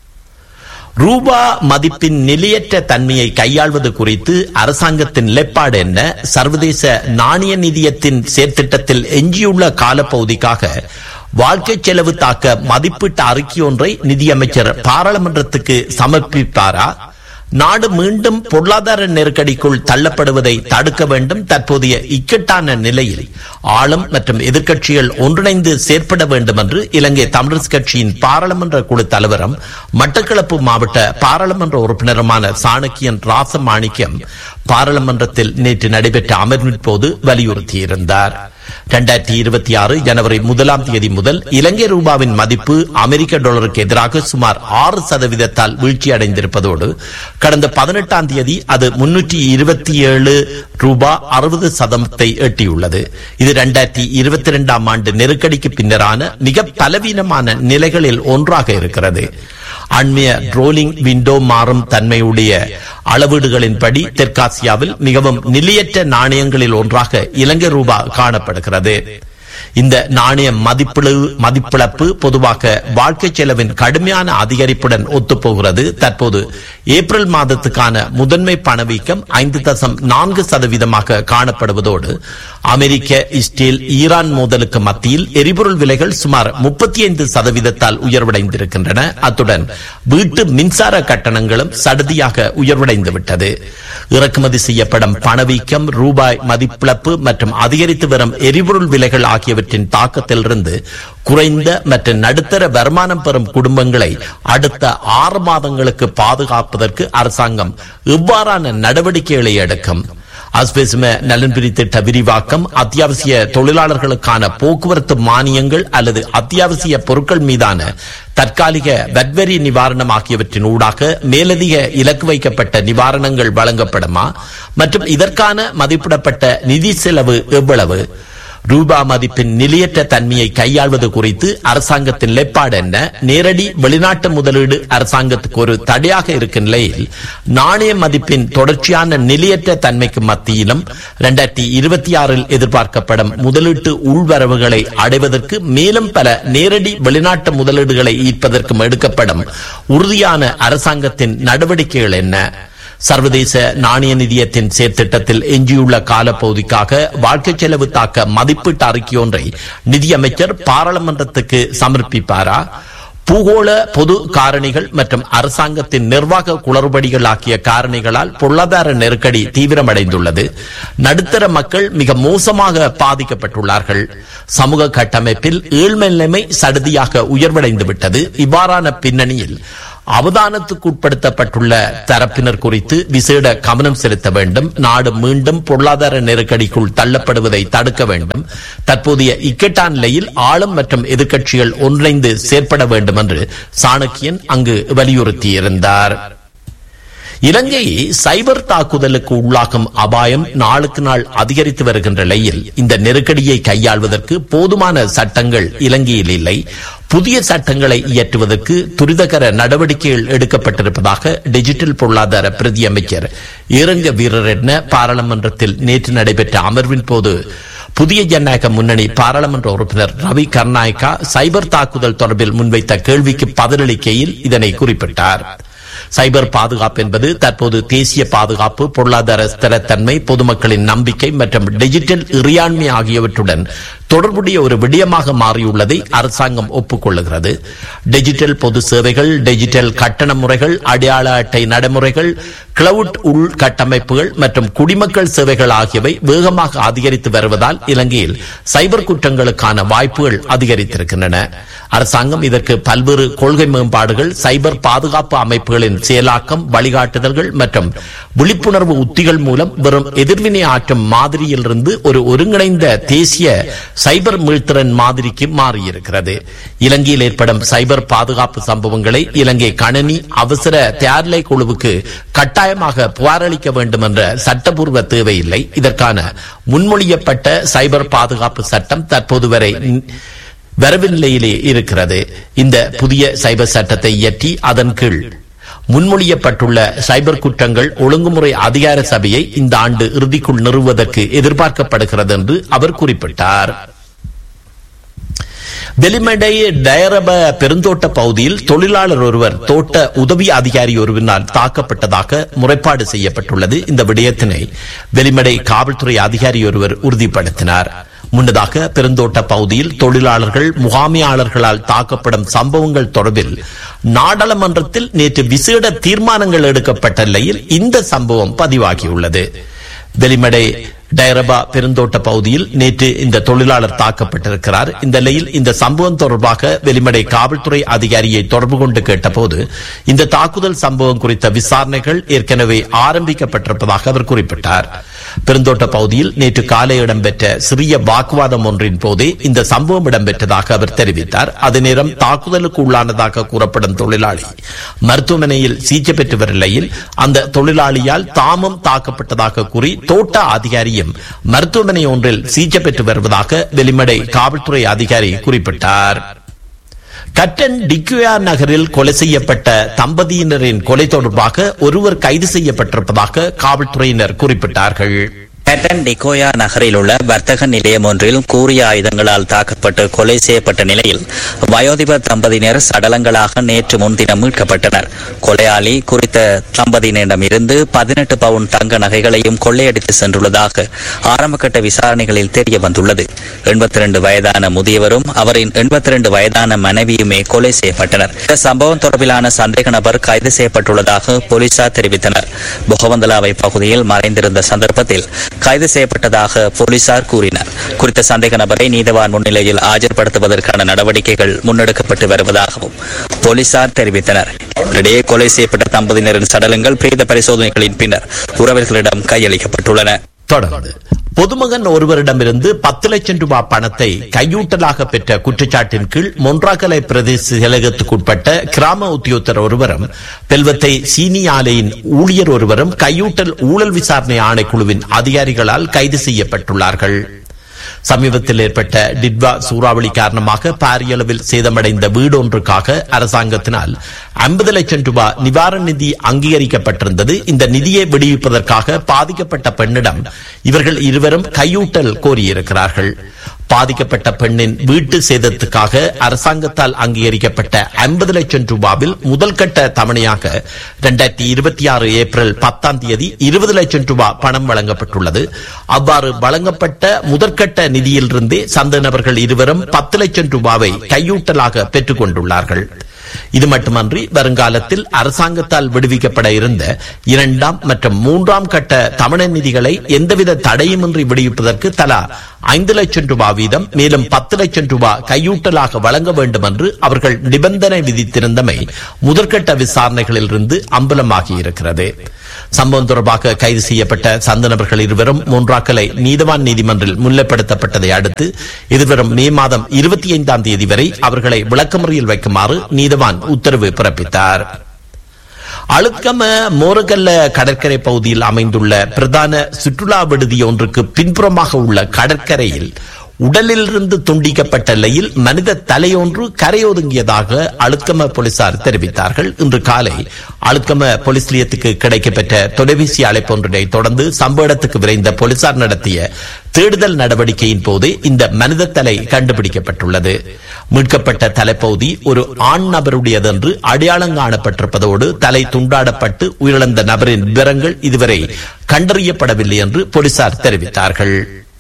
[SPEAKER 1] ரூபா மதிப்பின் நிலையற்ற தன்மையை கையாள்வது குறித்து அரசாங்கத்தின் நிலைப்பாடு என்ன சர்வதேச நாணய நிதியத்தின் செயற்திட்டத்தில் எஞ்சியுள்ள காலப்பகுதிக்காக வாழ்க்கை செலவு தாக்க மதிப்பீட்டு அறிக்கை ஒன்றை நிதியமைச்சர் பாராளுமன்றத்துக்கு சமர்ப்பிப்பாரா நாடு மீண்டும் பொருளாதார நெருக்கடிக்குள் தள்ளப்படுவதை தடுக்க வேண்டும் தற்போதைய இக்கட்டான நிலையில் ஆளும் மற்றும் எதிர்க்கட்சிகள் ஒன்றிணைந்து செயற்பட வேண்டும் என்று இலங்கை தமிழரசு கட்சியின் பாராளுமன்ற குழு தலைவரும் மட்டக்களப்பு மாவட்ட பாராளுமன்ற உறுப்பினருமான சாணக்கியன் ராசமாணிக்கம் பாராளுமன்றத்தில் நேற்று நடைபெற்ற அமர்வின் போது வலியுறுத்தியிருந்தார் இரண்டாயிரத்தி இருபத்தி ஆறு ஜனவரி முதலாம் தேதி முதல் இலங்கை ரூபாவின் மதிப்பு அமெரிக்க டாலருக்கு எதிராக சுமார் ஆறு சதவீதத்தால் வீழ்ச்சி அடைந்திருப்பதோடு கடந்த பதினெட்டாம் தேதி அது முன்னூற்றி இருபத்தி ஏழு ரூபா அறுபது சதத்தை எட்டியுள்ளது இது இரண்டாயிரத்தி இருபத்தி இரண்டாம் ஆண்டு நெருக்கடிக்கு பின்னரான மிக பலவீனமான நிலைகளில் ஒன்றாக இருக்கிறது அண்மைய ரோலிங் விண்டோ மாறும் தன்மையுடைய அளவீடுகளின்படி தெற்காசியாவில் மிகவும் நிலையற்ற நாணயங்களில் ஒன்றாக இலங்கை ரூபா காணப்படுகிறது இந்த நாணய மதிப்பிழு மதிப்பிழப்பு பொதுவாக வாழ்க்கை செலவின் கடுமையான அதிகரிப்புடன் ஒத்துப்போகிறது தற்போது ஏப்ரல் மாதத்துக்கான முதன்மை பணவீக்கம் ஐந்து தசம் நான்கு சதவீதமாக காணப்படுவதோடு அமெரிக்க இஸ்ரேல் ஈரான் மோதலுக்கு மத்தியில் எரிபொருள் விலைகள் சுமார் முப்பத்தி ஐந்து சதவீதத்தால் உயர்வடைந்திருக்கின்றன அத்துடன் வீட்டு மின்சார கட்டணங்களும் சடுதியாக உயர்வடைந்து விட்டது இறக்குமதி செய்யப்படும் பணவீக்கம் ரூபாய் மதிப்பிழப்பு மற்றும் அதிகரித்து வரும் எரிபொருள் விலைகள் ஆகியவற்றின் தாக்கத்திலிருந்து குறைந்த மற்றும் நடுத்தர வருமானம் பெறும் குடும்பங்களை அடுத்த ஆறு மாதங்களுக்கு பாதுகாப்பதற்கு அரசாங்கம் இவ்வாறான நடவடிக்கைகளை எடுக்கும் அஸ்பெசும நலன்புரி திட்ட விரிவாக்கம் அத்தியாவசிய தொழிலாளர்களுக்கான போக்குவரத்து மானியங்கள் அல்லது அத்தியாவசிய பொருட்கள் மீதான தற்காலிக வட்வரி நிவாரணம் ஆகியவற்றின் ஊடாக மேலதிக இலக்கு வைக்கப்பட்ட நிவாரணங்கள் வழங்கப்படுமா மற்றும் இதற்கான மதிப்பிடப்பட்ட நிதி செலவு எவ்வளவு ரூபா மதிப்பின் நிலையற்ற தன்மையை கையாள்வது குறித்து அரசாங்கத்தின் நிலைப்பாடு என்ன நேரடி வெளிநாட்டு முதலீடு அரசாங்கத்துக்கு ஒரு தடையாக இருக்கும் நிலையில் நாணய மதிப்பின் தொடர்ச்சியான நிலையற்ற தன்மைக்கு மத்தியிலும் இரண்டாயிரத்தி இருபத்தி ஆறில் எதிர்பார்க்கப்படும் முதலீட்டு உள்வரவுகளை அடைவதற்கு மேலும் பல நேரடி வெளிநாட்டு முதலீடுகளை ஈர்ப்பதற்கும் எடுக்கப்படும் உறுதியான அரசாங்கத்தின் நடவடிக்கைகள் என்ன சர்வதேச நாணய நிதியத்தின் செயற்திட்டத்தில் எஞ்சியுள்ள காலப்பகுதிக்காக வாழ்க்கை செலவு தாக்க மதிப்பீட்டு அறிக்கையொன்றை நிதியமைச்சர் பாராளுமன்றத்துக்கு சமர்ப்பிப்பாரா பூகோள பொது காரணிகள் மற்றும் அரசாங்கத்தின் நிர்வாக குளறுபடிகள் ஆகிய காரணிகளால் பொருளாதார நெருக்கடி தீவிரமடைந்துள்ளது நடுத்தர மக்கள் மிக மோசமாக பாதிக்கப்பட்டுள்ளார்கள் சமூக கட்டமைப்பில் ஏழ்மை நிலைமை சடுதியாக உயர்வடைந்து விட்டது இவ்வாறான பின்னணியில் அவதானத்துக்குட்படுத்தப்பட்டுள்ள தரப்பினர் குறித்து விசேட கவனம் செலுத்த வேண்டும் நாடு மீண்டும் பொருளாதார நெருக்கடிக்குள் தள்ளப்படுவதை தடுக்க வேண்டும் தற்போதைய இக்கட்டான நிலையில் ஆளும் மற்றும் எதிர்க்கட்சிகள் ஒன்றிணைந்து செயற்பட வேண்டும் என்று சாணக்கியன் அங்கு வலியுறுத்தியிருந்தார் இலங்கை சைபர் தாக்குதலுக்கு உள்ளாகும் அபாயம் நாளுக்கு நாள் அதிகரித்து வருகின்ற நிலையில் இந்த நெருக்கடியை கையாள்வதற்கு போதுமான சட்டங்கள் இலங்கையில் இல்லை புதிய சட்டங்களை இயற்றுவதற்கு துரிதகர நடவடிக்கைகள் எடுக்கப்பட்டிருப்பதாக டிஜிட்டல் பொருளாதார பிரதி அமைச்சர் ஈரங்க வீரர் என பாராளுமன்றத்தில் நேற்று நடைபெற்ற அமர்வின் போது புதிய ஜனநாயக முன்னணி பாராளுமன்ற உறுப்பினர் ரவி கர்நாயக்கா சைபர் தாக்குதல் தொடர்பில் முன்வைத்த கேள்விக்கு பதிலளிக்கையில் இதனை குறிப்பிட்டார் சைபர் பாதுகாப்பு என்பது தற்போது தேசிய பாதுகாப்பு பொருளாதார ஸ்திரத்தன்மை பொதுமக்களின் நம்பிக்கை மற்றும் டிஜிட்டல் இறையாண்மை ஆகியவற்றுடன் தொடர்புடைய ஒரு விடயமாக மாறியுள்ளதை அரசாங்கம் ஒப்புக்கொள்ளுகிறது டிஜிட்டல் பொது சேவைகள் டிஜிட்டல் கட்டண முறைகள் அடையாள அட்டை நடைமுறைகள் கிளவுட் உள் கட்டமைப்புகள் மற்றும் குடிமக்கள் சேவைகள் ஆகியவை வேகமாக அதிகரித்து வருவதால் இலங்கையில் சைபர் குற்றங்களுக்கான வாய்ப்புகள் அதிகரித்திருக்கின்றன அரசாங்கம் இதற்கு பல்வேறு கொள்கை மேம்பாடுகள் சைபர் பாதுகாப்பு அமைப்புகளின் செயலாக்கம் வழிகாட்டுதல்கள் மற்றும் விழிப்புணர்வு உத்திகள் மூலம் வெறும் எதிர்வினை ஆற்றும் மாதிரியிலிருந்து ஒரு ஒருங்கிணைந்த தேசிய சைபர் மீள்திறன் மாதிரிக்கு மாறியிருக்கிறது இலங்கையில் ஏற்படும் சைபர் பாதுகாப்பு சம்பவங்களை இலங்கை கணனி அவசர தயார்நிலை குழுவுக்கு கட்டாயமாக புகாரளிக்க வேண்டும் என்ற சட்டபூர்வ தேவையில்லை இதற்கான முன்மொழியப்பட்ட சைபர் பாதுகாப்பு சட்டம் தற்போது வரை வரவு நிலையிலே இருக்கிறது இந்த புதிய சைபர் சட்டத்தை இயற்றி அதன் கீழ் முன்மொழியப்பட்டுள்ள சைபர் குற்றங்கள் ஒழுங்குமுறை அதிகார சபையை இந்த ஆண்டு இறுதிக்குள் நிறுவுவதற்கு எதிர்பார்க்கப்படுகிறது என்று அவர் குறிப்பிட்டார் வெலிமடை டயரப பெருந்தோட்ட பகுதியில் தொழிலாளர் ஒருவர் தோட்ட உதவி அதிகாரி ஒருவரினால் தாக்கப்பட்டதாக முறைப்பாடு செய்யப்பட்டுள்ளது இந்த விடயத்தினை வெலிமடை காவல்துறை அதிகாரி ஒருவர் உறுதிப்படுத்தினார் முன்னதாக பெருந்தோட்ட பகுதியில் தொழிலாளர்கள் முகாமையாளர்களால் தாக்கப்படும் சம்பவங்கள் தொடர்பில் நாடாளுமன்றத்தில் நேற்று விசேட தீர்மானங்கள் எடுக்கப்பட்ட நிலையில் இந்த சம்பவம் பதிவாகியுள்ளது வெலிமடை டைரபா பெருந்தோட்ட பகுதியில் நேற்று இந்த தொழிலாளர் தாக்கப்பட்டிருக்கிறார் இந்த நிலையில் இந்த சம்பவம் தொடர்பாக வெளிமடை காவல்துறை அதிகாரியை தொடர்பு கொண்டு கேட்டபோது இந்த தாக்குதல் சம்பவம் குறித்த விசாரணைகள் ஏற்கனவே ஆரம்பிக்கப்பட்டிருப்பதாக அவர் குறிப்பிட்டார் பெருந்தோட்ட பகுதியில் நேற்று காலை இடம்பெற்ற சிறிய வாக்குவாதம் ஒன்றின் போதே இந்த சம்பவம் இடம்பெற்றதாக அவர் தெரிவித்தார் அதே நேரம் தாக்குதலுக்கு உள்ளானதாக கூறப்படும் தொழிலாளி மருத்துவமனையில் சிகிச்சை பெற்று வரும் நிலையில் அந்த தொழிலாளியால் தாமும் தாக்கப்பட்டதாக கூறி தோட்ட அதிகாரியும் மருத்துவமனை ஒன்றில் சிகிச்சை பெற்று வருவதாக வெளிமடை காவல்துறை அதிகாரி குறிப்பிட்டார் கட்டன் டிக்யூயா நகரில் கொலை செய்யப்பட்ட தம்பதியினரின் கொலை தொடர்பாக ஒருவர் கைது செய்யப்பட்டிருப்பதாக காவல்துறையினர் குறிப்பிட்டார்கள்
[SPEAKER 10] பேட்டன் டிகோயா நகரில் உள்ள வர்த்தக நிலையம் ஒன்றில் கூறிய ஆயுதங்களால் தாக்கப்பட்டு கொலை செய்யப்பட்ட நிலையில் வயோதிபர் தம்பதியினர் சடலங்களாக நேற்று முன்தினம் மீட்கப்பட்டனர் கொலையாளி குறித்த தம்பதியினரிடம் இருந்து பதினெட்டு பவுன் தங்க நகைகளையும் கொள்ளையடித்து சென்றுள்ளதாக ஆரம்பகட்ட விசாரணைகளில் தெரிய வந்துள்ளது எண்பத்தி ரெண்டு வயதான முதியவரும் அவரின் எண்பத்தி ரெண்டு வயதான மனைவியுமே கொலை செய்யப்பட்டனர் இந்த சம்பவம் தொடர்பிலான சந்தேக நபர் கைது செய்யப்பட்டுள்ளதாக போலீசார் தெரிவித்தனர் பொகவந்தலாவை பகுதியில் மறைந்திருந்த சந்தர்ப்பத்தில் கைது செய்யப்பட்டதாக போலீசார் கூறினர் குறித்த சந்தேக நபரை நீதவான் முன்னிலையில் ஆஜர்படுத்துவதற்கான நடவடிக்கைகள் முன்னெடுக்கப்பட்டு வருவதாகவும் போலீசார் தெரிவித்தனர் இடையே கொலை செய்யப்பட்ட தம்பதியினரின் சடலங்கள் பிரேத பரிசோதனைகளின் பின்னர் உறவினர்களிடம் கையளிக்கப்பட்டுள்ளன
[SPEAKER 1] தொடர்ந்து பொதுமகன் ஒருவரிடமிருந்து பத்து லட்சம் ரூபாய் பணத்தை கையூட்டலாக பெற்ற குற்றச்சாட்டின் கீழ் மொன்றாகலை பிரதேச செயலகத்துக்குட்பட்ட கிராம உத்தியோகத்தர் ஒருவரும் பெல்வத்தை சீனி ஆலையின் ஊழியர் ஒருவரும் கையூட்டல் ஊழல் விசாரணை ஆணைக்குழுவின் அதிகாரிகளால் கைது செய்யப்பட்டுள்ளார்கள் சமீபத்தில் ஏற்பட்ட டிட்வா சூறாவளி காரணமாக பாரிய அளவில் சேதமடைந்த வீடு ஒன்றுக்காக அரசாங்கத்தினால் ஐம்பது லட்சம் ரூபாய் நிவாரண நிதி அங்கீகரிக்கப்பட்டிருந்தது இந்த நிதியை விடுவிப்பதற்காக பாதிக்கப்பட்ட பெண்ணிடம் இவர்கள் இருவரும் கையூட்டல் கோரியிருக்கிறார்கள் பாதிக்கப்பட்ட பெண்ணின் வீட்டு சேதத்துக்காக அரசாங்கத்தால் அங்கீகரிக்கப்பட்ட ஐம்பது லட்சம் ரூபாவில் முதல் கட்ட தவணையாக இரண்டாயிரத்தி இருபத்தி ஆறு ஏப்ரல் பத்தாம் தேதி இருபது லட்சம் ரூபாய் பணம் வழங்கப்பட்டுள்ளது அவ்வாறு வழங்கப்பட்ட முதற்கட்ட நிதியிலிருந்தே சந்த நபர்கள் இருவரும் பத்து லட்சம் ரூபாவை கையூட்டலாக பெற்றுக் கொண்டுள்ளார்கள் இது மட்டுமன்றி வருங்காலத்தில் அரசாங்கத்தால் விடுவிக்கப்பட இருந்த இரண்டாம் மற்றும் மூன்றாம் கட்ட தமிழ நிதிகளை எந்தவித தடையுமின்றி விடுவிப்பதற்கு தலா ஐந்து லட்சம் ரூபாய் வீதம் மேலும் பத்து லட்சம் ரூபாய் கையூட்டலாக வழங்க வேண்டும் என்று அவர்கள் நிபந்தனை விதித்திருந்தமை முதற்கட்ட விசாரணைகளில் இருந்து அம்பலமாகியிருக்கிறது சம்பவம் தொடர்பாக கைது செய்யப்பட்ட சந்தனவர்கள் இருவரும் மூன்றாக்கலை நீதவான் நீதிமன்றில் முன்னிலைப்படுத்தப்பட்டதை அடுத்து எதிர்வரும் மே மாதம் இருபத்தி ஐந்தாம் தேதி வரை அவர்களை விளக்கமுறையில் வைக்குமாறு நீதவான் உத்தரவு பிறப்பித்தார் அழுத்கம மோரகல்ல கடற்கரை பகுதியில் அமைந்துள்ள பிரதான சுற்றுலா விடுதி ஒன்றுக்கு பின்புறமாக உள்ள கடற்கரையில் உடலிலிருந்து துண்டிக்கப்பட்ட நிலையில் மனித தலையொன்று கரையொதுங்கியதாக அழுத்கம போலீசார் தெரிவித்தார்கள் இன்று காலை அழுத்கம போலீஸ் நிலையத்துக்கு கிடைக்கப்பெற்ற தொலைபேசி அழைப்பு ஒன்றினை தொடர்ந்து சம்பவ இடத்துக்கு விரைந்த போலீசார் நடத்திய தேடுதல் நடவடிக்கையின் போது இந்த மனித தலை கண்டுபிடிக்கப்பட்டுள்ளது மீட்கப்பட்ட தலைப்பகுதி ஒரு ஆண் நபருடையது என்று அடையாளம் காணப்பட்டிருப்பதோடு தலை துண்டாடப்பட்டு உயிரிழந்த நபரின் விவரங்கள் இதுவரை கண்டறியப்படவில்லை என்று போலீசார் தெரிவித்தார்கள்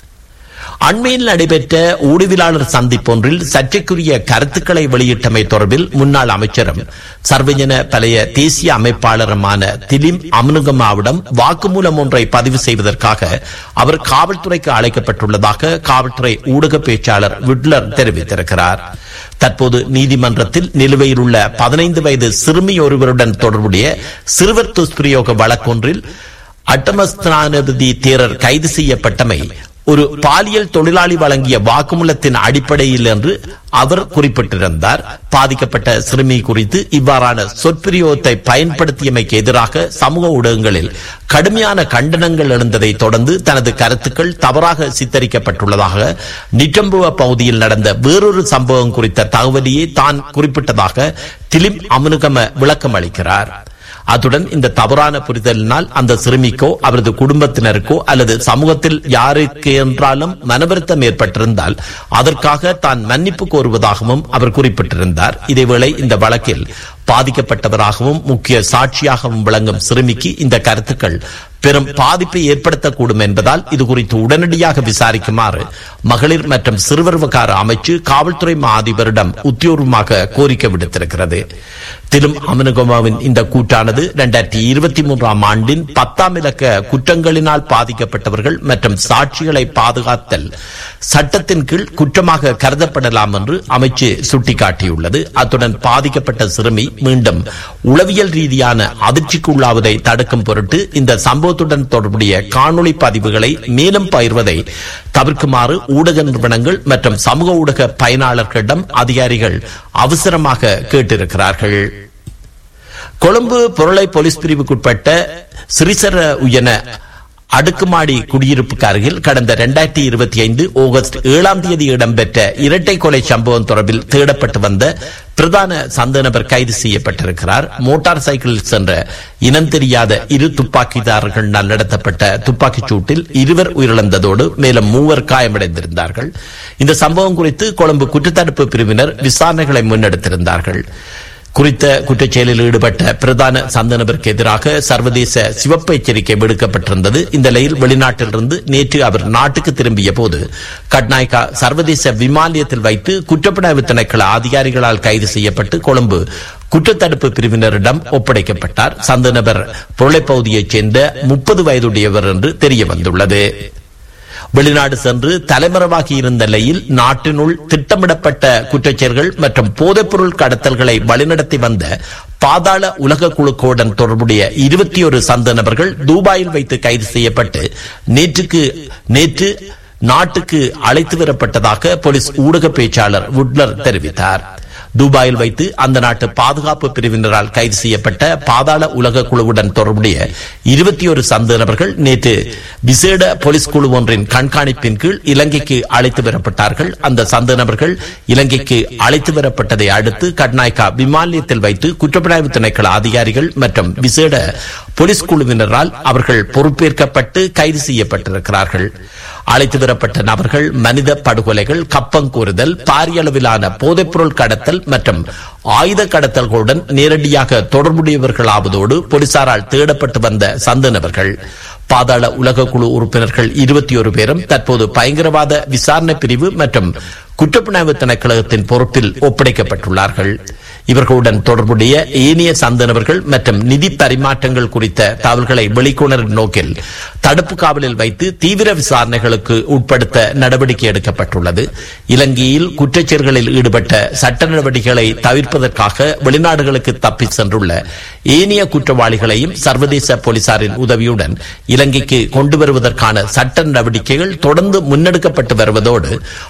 [SPEAKER 1] அண்மையில் நடைபெற்ற ஊடகவியலாளர் சந்திப்பொன்றில் சர்ச்சைக்குரிய கருத்துக்களை வெளியிட்டமை தொடர்பில் முன்னாள் அமைச்சரும் சர்வஜன பழைய தேசிய அமைப்பாளருமான திலிம் அமுனுகமாவிடம் வாக்குமூலம் ஒன்றை பதிவு செய்வதற்காக அவர் காவல்துறைக்கு அழைக்கப்பட்டுள்ளதாக காவல்துறை ஊடக பேச்சாளர் விட்லர் தெரிவித்திருக்கிறார் தற்போது நீதிமன்றத்தில் நிலுவையில் உள்ள பதினைந்து வயது சிறுமி ஒருவருடன் தொடர்புடைய சிறுவர் துஷ்பிரயோக வழக்கொன்றில் அட்டமஸ்தானபதி தேரர் கைது செய்யப்பட்டமை ஒரு பாலியல் தொழிலாளி வழங்கிய வாக்குமூலத்தின் அடிப்படையில் என்று அவர் குறிப்பிட்டிருந்தார் பாதிக்கப்பட்ட சிறுமி குறித்து இவ்வாறான சொற்பிரயோகத்தை பயன்படுத்தியமைக்கு எதிராக சமூக ஊடகங்களில் கடுமையான கண்டனங்கள் எழுந்ததை தொடர்ந்து தனது கருத்துக்கள் தவறாக சித்தரிக்கப்பட்டுள்ளதாக நிட்டம்புவ பகுதியில் நடந்த வேறொரு சம்பவம் குறித்த தகவலையே தான் குறிப்பிட்டதாக திலிம் அமுனுகம விளக்கம் அளிக்கிறார் அத்துடன் இந்த தவறான புரிதலினால் அந்த சிறுமிக்கோ அவரது குடும்பத்தினருக்கோ அல்லது சமூகத்தில் யாருக்கு என்றாலும் மனவருத்தம் ஏற்பட்டிருந்தால் அதற்காக தான் மன்னிப்பு கோருவதாகவும் அவர் குறிப்பிட்டிருந்தார் இதேவேளை இந்த வழக்கில் பாதிக்கப்பட்டவராகவும் முக்கிய சாட்சியாகவும் விளங்கும் சிறுமிக்கு இந்த கருத்துக்கள் பெரும் பாதிப்பை ஏற்படுத்தக்கூடும் என்பதால் இது குறித்து உடனடியாக விசாரிக்குமாறு மகளிர் மற்றும் சிறுவர் விவகார அமைச்சு காவல்துறை மா அதிபரிடம் உத்தியோகமாக கோரிக்கை விடுத்திருக்கிறது திலும் அமனுகமாவின் இந்த கூட்டானது இரண்டாயிரத்தி இருபத்தி மூன்றாம் ஆண்டின் பத்தாம் இலக்க குற்றங்களினால் பாதிக்கப்பட்டவர்கள் மற்றும் சாட்சிகளை பாதுகாத்தல் சட்டத்தின் கீழ் குற்றமாக கருதப்படலாம் என்று அமைச்சு சுட்டிக்காட்டியுள்ளது அத்துடன் பாதிக்கப்பட்ட சிறுமி மீண்டும் உளவியல் ரீதியான அதிர்ச்சிக்குள்ளாவதை தடுக்கும் பொருட்டு இந்த சம்பவத்துடன் தொடர்புடைய காணொளி பதிவுகளை மேலும் பகிர்வதை தவிர்க்குமாறு ஊடக நிறுவனங்கள் மற்றும் சமூக ஊடக பயனாளர்களிடம் அதிகாரிகள் அவசரமாக கேட்டிருக்கிறார்கள் கொழும்பு பொருளை போலீஸ் பிரிவுக்குட்பட்ட சிறிசர உயன அடுக்குமாடி குடியிருப்புக்கு அருகில் கடந்த இரண்டாயிரத்தி இருபத்தி ஐந்து ஆகஸ்ட் ஏழாம் தேதி இடம்பெற்ற இரட்டை கொலை சம்பவம் தொடர்பில் தேடப்பட்டு வந்த பிரதான சந்த நபர் கைது செய்யப்பட்டிருக்கிறார் மோட்டார் சைக்கிளில் சென்ற இனம் தெரியாத இரு துப்பாக்கிதாரர்களால் நடத்தப்பட்ட துப்பாக்கிச் சூட்டில் இருவர் உயிரிழந்ததோடு மேலும் மூவர் காயமடைந்திருந்தார்கள் இந்த சம்பவம் குறித்து கொழும்பு குற்றத்தடுப்பு பிரிவினர் விசாரணைகளை முன்னெடுத்திருந்தார்கள் குறித்த குற்றச்செயலில் ஈடுபட்ட பிரதான சந்த நபருக்கு எதிராக சர்வதேச சிவப்பு எச்சரிக்கை விடுக்கப்பட்டிருந்தது இந்த நிலையில் வெளிநாட்டிலிருந்து நேற்று அவர் நாட்டுக்கு திரும்பிய போது கட்நாயக்கா சர்வதேச விமானியத்தில் வைத்து குற்றப்புலனாய்வு திணைக்கள அதிகாரிகளால் கைது செய்யப்பட்டு கொழும்பு குற்றத்தடுப்பு பிரிவினரிடம் ஒப்படைக்கப்பட்டார் சந்த நபர் பொருளைப்பகுதியைச் சேர்ந்த முப்பது வயதுடையவர் என்று தெரிய வந்துள்ளது வெளிநாடு சென்று தலைமறைவாகி இருந்த நிலையில் நாட்டினுள் திட்டமிடப்பட்ட குற்றச்செயல்கள் மற்றும் போதைப்பொருள் கடத்தல்களை வழிநடத்தி வந்த பாதாள உலக குழுக்களுடன் தொடர்புடைய இருபத்தி ஒரு சந்த நபர்கள் துபாயில் வைத்து கைது செய்யப்பட்டு நேற்றுக்கு நேற்று நாட்டுக்கு அழைத்து வரப்பட்டதாக போலீஸ் ஊடக பேச்சாளர் வுட்லர் தெரிவித்தார் துபாயில் வைத்து அந்த நாட்டு பாதுகாப்பு பிரிவினரால் கைது செய்யப்பட்ட பாதாள உலக குழுவுடன் தொடர்புடைய இருபத்தி ஒரு சந்த நபர்கள் நேற்று விசேட போலீஸ் குழு ஒன்றின் கண்காணிப்பின் கீழ் இலங்கைக்கு அழைத்து வரப்பட்டார்கள் அந்த சந்த நபர்கள் இலங்கைக்கு அழைத்து வரப்பட்டதை அடுத்து கட்நாயக்கா விமான நிலையத்தில் வைத்து குற்றப்புலனாய்வு திணைக்கள அதிகாரிகள் மற்றும் விசேட போலீஸ் குழுவினரால் அவர்கள் பொறுப்பேற்கப்பட்டு கைது செய்யப்பட்டிருக்கிறார்கள் அழைத்து வரப்பட்ட நபர்கள் மனித படுகொலைகள் கப்பங்கூறுதல் பாரிய அளவிலான போதைப்பொருள் கடத்தல் மற்றும் ஆயுத கடத்தல்களுடன் நேரடியாக தொடர்புடையவர்களாவதோடு போலீசாரால் தேடப்பட்டு வந்த சந்த நபர்கள் பாதாள உலக குழு உறுப்பினர்கள் இருபத்தி ஒரு பேரும் தற்போது பயங்கரவாத விசாரணை பிரிவு மற்றும் குற்றப்புலனாய்வு திணைக்களகத்தின் பொறுப்பில் ஒப்படைக்கப்பட்டுள்ளார்கள் இவர்களுடன் தொடர்புடைய ஏனைய சந்தனவர்கள் மற்றும் நிதி பரிமாற்றங்கள் குறித்த தகவல்களை வெளிக்கொணரும் நோக்கில் தடுப்பு காவலில் வைத்து தீவிர விசாரணைகளுக்கு உட்படுத்த நடவடிக்கை எடுக்கப்பட்டுள்ளது இலங்கையில் குற்றச்செயல்களில் ஈடுபட்ட சட்ட நடவடிக்கைகளை தவிர்ப்பதற்காக வெளிநாடுகளுக்கு தப்பி சென்றுள்ள ஏனைய குற்றவாளிகளையும் சர்வதேச போலீசாரின் உதவியுடன் இலங்கைக்கு கொண்டு வருவதற்கான சட்ட நடவடிக்கைகள் தொடர்ந்து முன்னெடுக்கப்பட்டு வருவதோடு